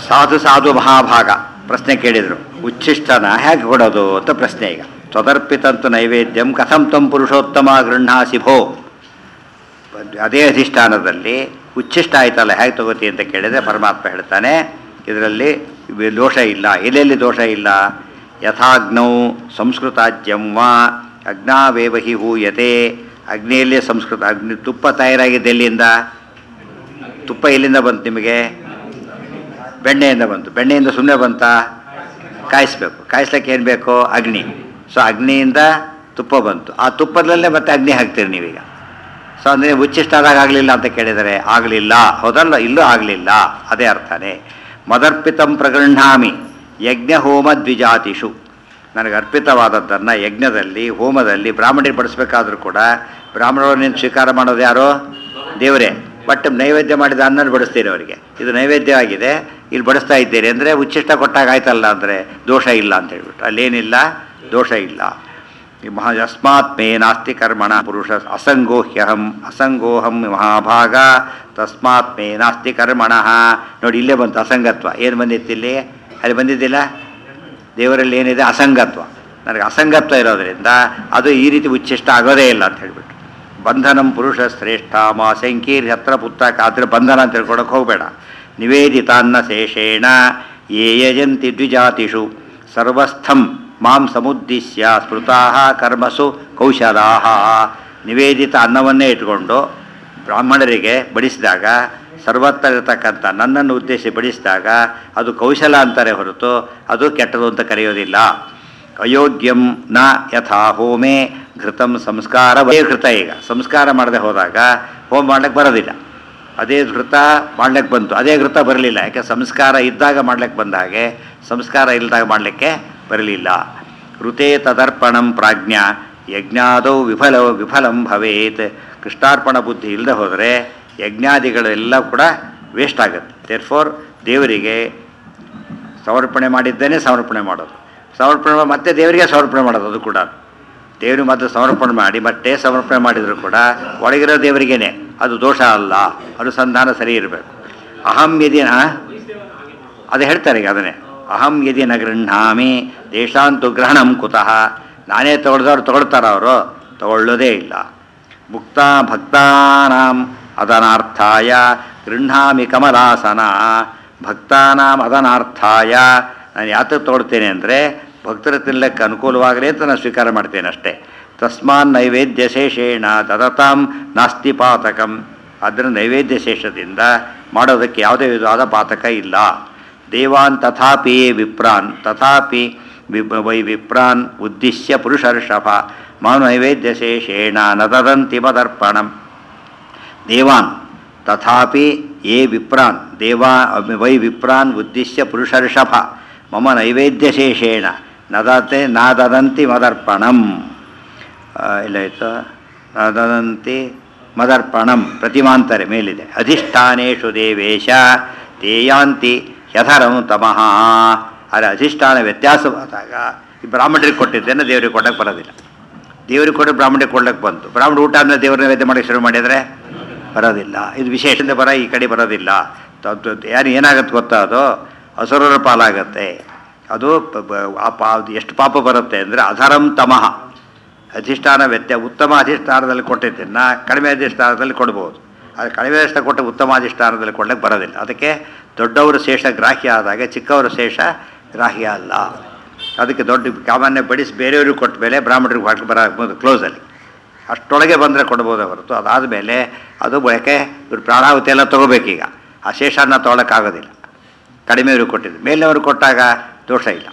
ಸಾಧು ಸಾಧು ಮಹಾಭಾಗ ಪ್ರಶ್ನೆ ಕೇಳಿದರು ಉಚ್ಛಿಷ್ಟನ ಹೇಗೆ ಕೊಡೋದು ಅಂತ ಪ್ರಶ್ನೆ ಈಗ ಸ್ವದರ್ಪಿತಂತು ನೈವೇದ್ಯಂ ಕಥಂ ತಂ ಪುರುಷೋತ್ತಮ ಗೃಹಾಸಿ ಭೋ ಅದೇ ಅಧಿಷ್ಠಾನದಲ್ಲಿ ಉಚ್ಛಿಷ್ಟ ಆಯ್ತಲ್ಲ ಹೇಗೆ ತಗೋತಿ ಅಂತ ಕೇಳಿದರೆ ಪರಮಾತ್ಮ ಹೇಳ್ತಾನೆ ಇದರಲ್ಲಿ ವಿ- ದೋಷ ಇಲ್ಲ ಎಲ್ಲೆಲ್ಲಿ ದೋಷ ಇಲ್ಲ ಯಥಾಗ್ನೌ ಸಂಸ್ಕೃತಾಜ್ಯಂ ವಾ ಅಗ್ನಾವೇವಹಿ ಹೂಯತೆ ಅಗ್ನಿಯಲ್ಲಿ ಸಂಸ್ಕೃತ ಅಗ್ನಿ ತುಪ್ಪ ತಯಾರಾಗಿದ್ದು ಎಲ್ಲಿಂದ ತುಪ್ಪ ಎಲ್ಲಿಂದ ಬಂತು ನಿಮಗೆ ಬೆಣ್ಣೆಯಿಂದ ಬಂತು ಬೆಣ್ಣೆಯಿಂದ ಸುಮ್ಮನೆ ಬಂತಾ ಕಾಯಿಸ್ಬೇಕು ಕಾಯಿಸ್ಲಿಕ್ಕೆ ಏನು ಬೇಕು ಅಗ್ನಿ ಸೊ ಅಗ್ನಿಯಿಂದ ತುಪ್ಪ ಬಂತು ಆ ತುಪ್ಪದಲ್ಲೇ ಮತ್ತೆ ಅಗ್ನಿ ಹಾಕ್ತೀರಿ ನೀವೀಗ ಸೊ ಅಂದರೆ ಉಚ್ಚಿಷ್ಟಾದಾಗ ಆಗಲಿಲ್ಲ ಅಂತ ಕೇಳಿದರೆ ಆಗಲಿಲ್ಲ ಹೌದಲ್ಲ ಇಲ್ಲೂ ಆಗಲಿಲ್ಲ ಅದೇ ಅರ್ಥನೇ ಮದರ್ಪಿತಂ ಪ್ರಗೃಹಾಮಿ ಯಜ್ಞ ಹೋಮ ದ್ವಿಜಾತಿಷು ನನಗೆ ಅರ್ಪಿತವಾದದ್ದನ್ನು ಯಜ್ಞದಲ್ಲಿ ಹೋಮದಲ್ಲಿ ಬ್ರಾಹ್ಮಣರಿಗೆ ಬಡಿಸ್ಬೇಕಾದ್ರೂ ಕೂಡ ಬ್ರಾಹ್ಮಣರನ್ನ ಸ್ವೀಕಾರ ಮಾಡೋದು ಯಾರು ದೇವರೇ ಬಟ್ ನೈವೇದ್ಯ ಮಾಡಿದ ಅನ್ನ ಬಡಿಸ್ತೀರಿ ಅವರಿಗೆ ಇದು ನೈವೇದ್ಯ ಆಗಿದೆ ಇಲ್ಲಿ ಬಡಿಸ್ತಾ ಇದ್ದೀರಿ ಅಂದರೆ ಉಚ್ಚಿಷ್ಟ ಕೊಟ್ಟಾಗ ಆಯ್ತಲ್ಲ ಅಂದರೆ ದೋಷ ಇಲ್ಲ ಅಂತ ಹೇಳ್ಬಿಟ್ಟು ಅಲ್ಲೇನಿಲ್ಲ ದೋಷ ಇಲ್ಲ ಈ ಮಹಾ ಯಸ್ಮಾತ್ ಮೇ ನಾಸ್ತಿ ಕರ್ಮಣ ಪುರುಷ ಅಸಂಗೋಹ್ಯಹಂ ಅಸಂಗೋಹಂ ಮಹಾಭಾಗ ತಸ್ಮಾತ್ ಮೇ ನಾಸ್ತಿ ಕರ್ಮಣ ನೋಡಿ ಇಲ್ಲೇ ಬಂತು ಅಸಂಗತ್ವ ಏನು ಬಂದಿತ್ತು ಇಲ್ಲಿ ಅಲ್ಲಿ ಬಂದಿದ್ದಿಲ್ಲ ದೇವರಲ್ಲಿ ಏನಿದೆ ಅಸಂಗತ್ವ ನನಗೆ ಅಸಂಗತ್ವ ಇರೋದರಿಂದ ಅದು ಈ ರೀತಿ ಉಚ್ಚಿಷ್ಟ ಆಗೋದೇ ಇಲ್ಲ ಅಂತ ಹೇಳ್ಬಿಟ್ಟು ಬಂಧನಂ ಪುರುಷ ಶ್ರೇಷ್ಠ ಮಾ ಸಂಕೀರ್ ಹತ್ರ ಪುಸ್ತಕ ಆದರೆ ಬಂಧನ ಅಂತ ತಿಳ್ಕೊಳಕ್ಕೆ ಹೋಗಬೇಡ ನಿವೇದಿತಾನ್ನ ಶೇಷೇಣ ಯೇ ಯಜಂತಿ ದ್ವಿಜಾತಿಷು ಸರ್ವಸ್ಥಂ ಮಾಂ ಸಮುದ್ದಿಶ್ಯ ಸ್ಮೃತಾ ಕರ್ಮಸು ಕೌಶಲಾ ನಿವೇದಿತ ಅನ್ನವನ್ನೇ ಇಟ್ಕೊಂಡು ಬ್ರಾಹ್ಮಣರಿಗೆ ಬಡಿಸಿದಾಗ ಸರ್ವತ್ರ ಇರತಕ್ಕಂಥ ನನ್ನನ್ನು ಉದ್ದೇಶಿಸಿ ಬಡಿಸಿದಾಗ ಅದು ಕೌಶಲ ಅಂತಾರೆ ಹೊರತು ಅದು ಕೆಟ್ಟದು ಅಂತ ಕರೆಯೋದಿಲ್ಲ ಅಯೋಗ್ಯಂ ನ ಯಥಾ ಹೋಮೆ ಘೃತಂ ಸಂಸ್ಕಾರ ಅದೇ ಘೃತ ಈಗ ಸಂಸ್ಕಾರ ಮಾಡದೆ ಹೋದಾಗ ಹೋಮ ಮಾಡ್ಲಿಕ್ಕೆ ಬರೋದಿಲ್ಲ ಅದೇ ಘೃತ ಮಾಡ್ಲಿಕ್ಕೆ ಬಂತು ಅದೇ ಘೃತ ಬರಲಿಲ್ಲ ಯಾಕೆ ಸಂಸ್ಕಾರ ಇದ್ದಾಗ ಮಾಡ್ಲಿಕ್ಕೆ ಬಂದ ಹಾಗೆ ಸಂಸ್ಕಾರ ಇಲ್ಲದಾಗ ಮಾಡಲಿಕ್ಕೆ ಬರಲಿಲ್ಲ ಋತೆ ತದರ್ಪಣಂ ಪ್ರಾಜ್ಞ ಯಜ್ಞಾದೌ ವಿಫಲ ವಿಫಲಂ ಭವೇತ್ ಕೃಷ್ಣಾರ್ಪಣ ಬುದ್ಧಿ ಇಲ್ಲದೆ ಹೋದರೆ ಯಜ್ಞಾದಿಗಳೆಲ್ಲ ಕೂಡ ವೇಸ್ಟ್ ಆಗುತ್ತೆ ದೇರ್ಫೋರ್ ದೇವರಿಗೆ ಸಮರ್ಪಣೆ ಮಾಡಿದ್ದೇನೆ ಸಮರ್ಪಣೆ ಮಾಡೋದು ಸಮರ್ಪಣೆ ಮಾಡಿ ಮತ್ತೆ ದೇವರಿಗೆ ಸಮರ್ಪಣೆ ಮಾಡೋದು ಅದು ಕೂಡ ದೇವರು ಮತ್ತೆ ಸಮರ್ಪಣೆ ಮಾಡಿ ಮತ್ತೆ ಸಮರ್ಪಣೆ ಮಾಡಿದರೂ ಕೂಡ ಒಳಗಿರೋ ದೇವರಿಗೇನೆ ಅದು ದೋಷ ಅಲ್ಲ ಅನುಸಂಧಾನ ಸರಿ ಇರಬೇಕು ಅಹಂ ಯದಿ ನ ಅದು ಹೇಳ್ತಾರೆ ಈಗ ಅದನ್ನೇ ಅಹಂ ಯದಿ ನ ಗೃಹಾಮಿ ದೇಶಾಂತು ಗ್ರಹಣಂ ಕುತಃ ನಾನೇ ತಗೊಳ್ದವ್ರು ತಗೊಳ್ತಾರ ಅವರು ತಗೊಳ್ಳೋದೇ ಇಲ್ಲ ಮುಕ್ತ ಭಕ್ತಾನಾಂ ಅದನಾರ್ಥಾಯ ಗೃಹಾಮಿ ಕಮಲಾಸನ ಭಕ್ತಾನಾಂ ಅದನಾರ್ಥಾಯ ನಾನು ಯಾತಕ್ಕೆ ತಗೊಳ್ತೇನೆ ಅಂದರೆ ಭಕ್ತರ ತಿನ್ನಲಿಕ್ಕೆ ಅನುಕೂಲವಾಗಲಿ ಅಂತ ನಾನು ಸ್ವೀಕಾರ ಮಾಡ್ತೇನೆ ಅಷ್ಟೇ ತಸ್ಮಾನ್ ನೈವೇದ್ಯ ಶೇಷೇಣ ದದತಾಂ ನಾಸ್ತಿ ಪಾತಕಂ ಅದರ ನೈವೇದ್ಯ ಶೇಷದಿಂದ ಮಾಡೋದಕ್ಕೆ ಯಾವುದೇ ವಿಧವಾದ ಪಾತಕ ಇಲ್ಲ ದೇವಾನ್ ತಥಾಪಿ ವಿಪ್ರಾನ್ ತಥಾಪಿ ವಿ- ವೈ ವಿಪ್ರಾನ್ ಉದ್ದಿಶ್ಯ ಪುರುಷರ್ಷಭ ಮಾನು ನೈವೇದ್ಯ ಶೇಷೇಣ ನ ದದಂತಿ ಮದರ್ಪಣಂ ದೇವಾನ್ ತಥಾಪಿ ಯೇ ವಿಪ್ರಾನ್ ದೇವಾ ವೈ ವಿಪ್ರಾನ್ ಉದ್ದಿಶ್ಯ ಪುರುಷರ್ಷಭ ಮಮ ನೈವೇದ್ಯಶೇಷೇಣ ನದತೆ ನ ದದಂತಿ ಮದರ್ಪಣಂ ಆ, ಇಲ್ಲಾಯ್ತು ನ ದದಂತಿ ಮದರ್ಪಣಂ ಪ್ರತಿಮಾಂತರೆ ಮೇಲಿದೆ ಅಧಿಷ್ಠಾನೇಶು ದೇವೇಶ ತೇಯಾಂತಿ ಯಥರಂ ತಮಃ ಆದರೆ ಅಧಿಷ್ಠಾನ ವ್ಯತ್ಯಾಸವಾದಾಗ ಈ ಬ್ರಾಹ್ಮಣರಿಗೆ ಕೊಟ್ಟಿದ್ದೇನೆ ದೇವರಿಗೆ ಕೊಡಕ್ಕೆ ಬರೋದಿಲ್ಲ ದೇವರಿಗೆ ಕೊಟ್ಟು ಬ್ರಾಹ್ಮಣರಿಗೆ ಕೊಡ್ಲಿಕ್ಕೆ ಬಂತು ಬ್ರಾಹ್ಮಣ ಊಟ ಆದಮೇಲೆ ದೇವ್ರ ನೈವೇದ್ಯ ಮಾಡಕ್ಕೆ ಶುರು ಮಾಡಿದರೆ ಬರೋದಿಲ್ಲ ಇದು ವಿಶೇಷದಿಂದ ಬರ ಈ ಕಡೆ ಬರೋದಿಲ್ಲ ತ- ತ- ಯಾರು ಏನಾಗುತ್ತೆ ಗೊತ್ತಾ ಅದು ಅಸುರರ ಪಾಲಾಗತ್ತೆ ಅದು ಪ- ಬ- ಆ ಪಾ ಅದು ಎಷ್ಟು ಪಾಪ ಬರುತ್ತೆ ಅಂದರೆ ಅಧರಂ ತಮಃ ಅಧಿಷ್ಠಾನ ವ್ಯತ್ಯ ಉತ್ತಮ ಅಧಿಷ್ಠಾನದಲ್ಲಿ ಕೊಟ್ಟಿದ್ದನ್ನು ಕಡಿಮೆ ಅಧಿಷ್ಠಾನದಲ್ಲಿ ಕೊಡ್ಬೋದು ಆದರೆ ಕಡಿಮೆ ಅಧಿಷ್ಠಾನ ಕೊಟ್ಟ ಉತ್ತಮ ಅಧಿಷ್ಠಾನದಲ್ಲಿ ಕೊಡ್ಲಿಕ್ಕೆ ಬರೋದಿಲ್ಲ ಅದಕ್ಕೆ ದೊಡ್ಡವರು ಶೇಷ ಗ್ರಾಹ್ಯ ಆದಾಗ ಚಿಕ್ಕವರು ಶೇಷ ಗ್ರಾಹ್ಯ ಅಲ್ಲ ಅದಕ್ಕೆ ದೊಡ್ಡ ಸಾಮಾನ್ಯ ಬಡಿಸಿ ಬೇರೆಯವ್ರಿಗೆ ಕೊಟ್ಟ ಮೇಲೆ ಬ್ರಾಹ್ಮಣರಿಗೆ ಹೊರಗೆ ಬರೋ ಕ್ಲೋಸಲ್ಲಿ ಅಷ್ಟೊಳಗೆ ಬಂದರೆ ಕೊಡ್ಬೋದೇ ಹೊರತು ಅದಾದಮೇಲೆ ಅದು ಯಾಕೆ ಇವ್ರು ಪ್ರಾಣಾಹುತಿ ಎಲ್ಲ ತೊಗೋಬೇಕೀಗ ಆ ಶೇಷನ ತೊಗೊಳಕ್ಕಾಗೋದಿಲ್ಲ ಕಡಿಮೆಯವ್ರಿಗೆ ಕೊಟ್ಟಿದ್ದು ಮೇಲಿನವ್ರಿಗೆ ಕೊಟ್ಟಾಗ ದೋಷ ಇಲ್ಲ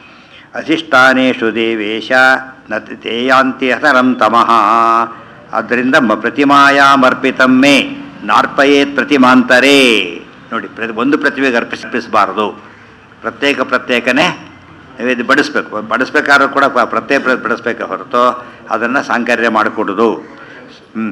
ಅಧಿಷ್ಠಾನೇಶು ದೇವೇಶ ನ ತೇಯಾಂತಿ ಹತರಂ ತಮಃ ಆದ್ದರಿಂದ ಮ ಪ್ರತಿಮಾಯಾಮರ್ಪಿತಂ ಮೇ ನಾರ್ಪಯೇತ್ ಪ್ರತಿಮಾಂತರೇ ನೋಡಿ ಪ್ರತಿ ಒಂದು ಪ್ರತಿಮೆಗೆ ಅರ್ಪಿಸಬಾರದು ಪ್ರತ್ಯೇಕ ಪ್ರತ್ಯೇಕನೇ ನೈವೇದ್ಯ ಬಡಿಸ್ಬೇಕು ಬಡಿಸ್ಬೇಕಾದ್ರೂ ಕೂಡ ಪ- ಪ್ರತ್ಯೇಕ ಪ್ರ- ಬಡಿಸ್ಬೇಕೆ ಹೊರತು ಅದನ್ನು ಸಾಂಕರ್ಯ ಮಾಡಿಕೊಡೋದು ಹ್ಞೂ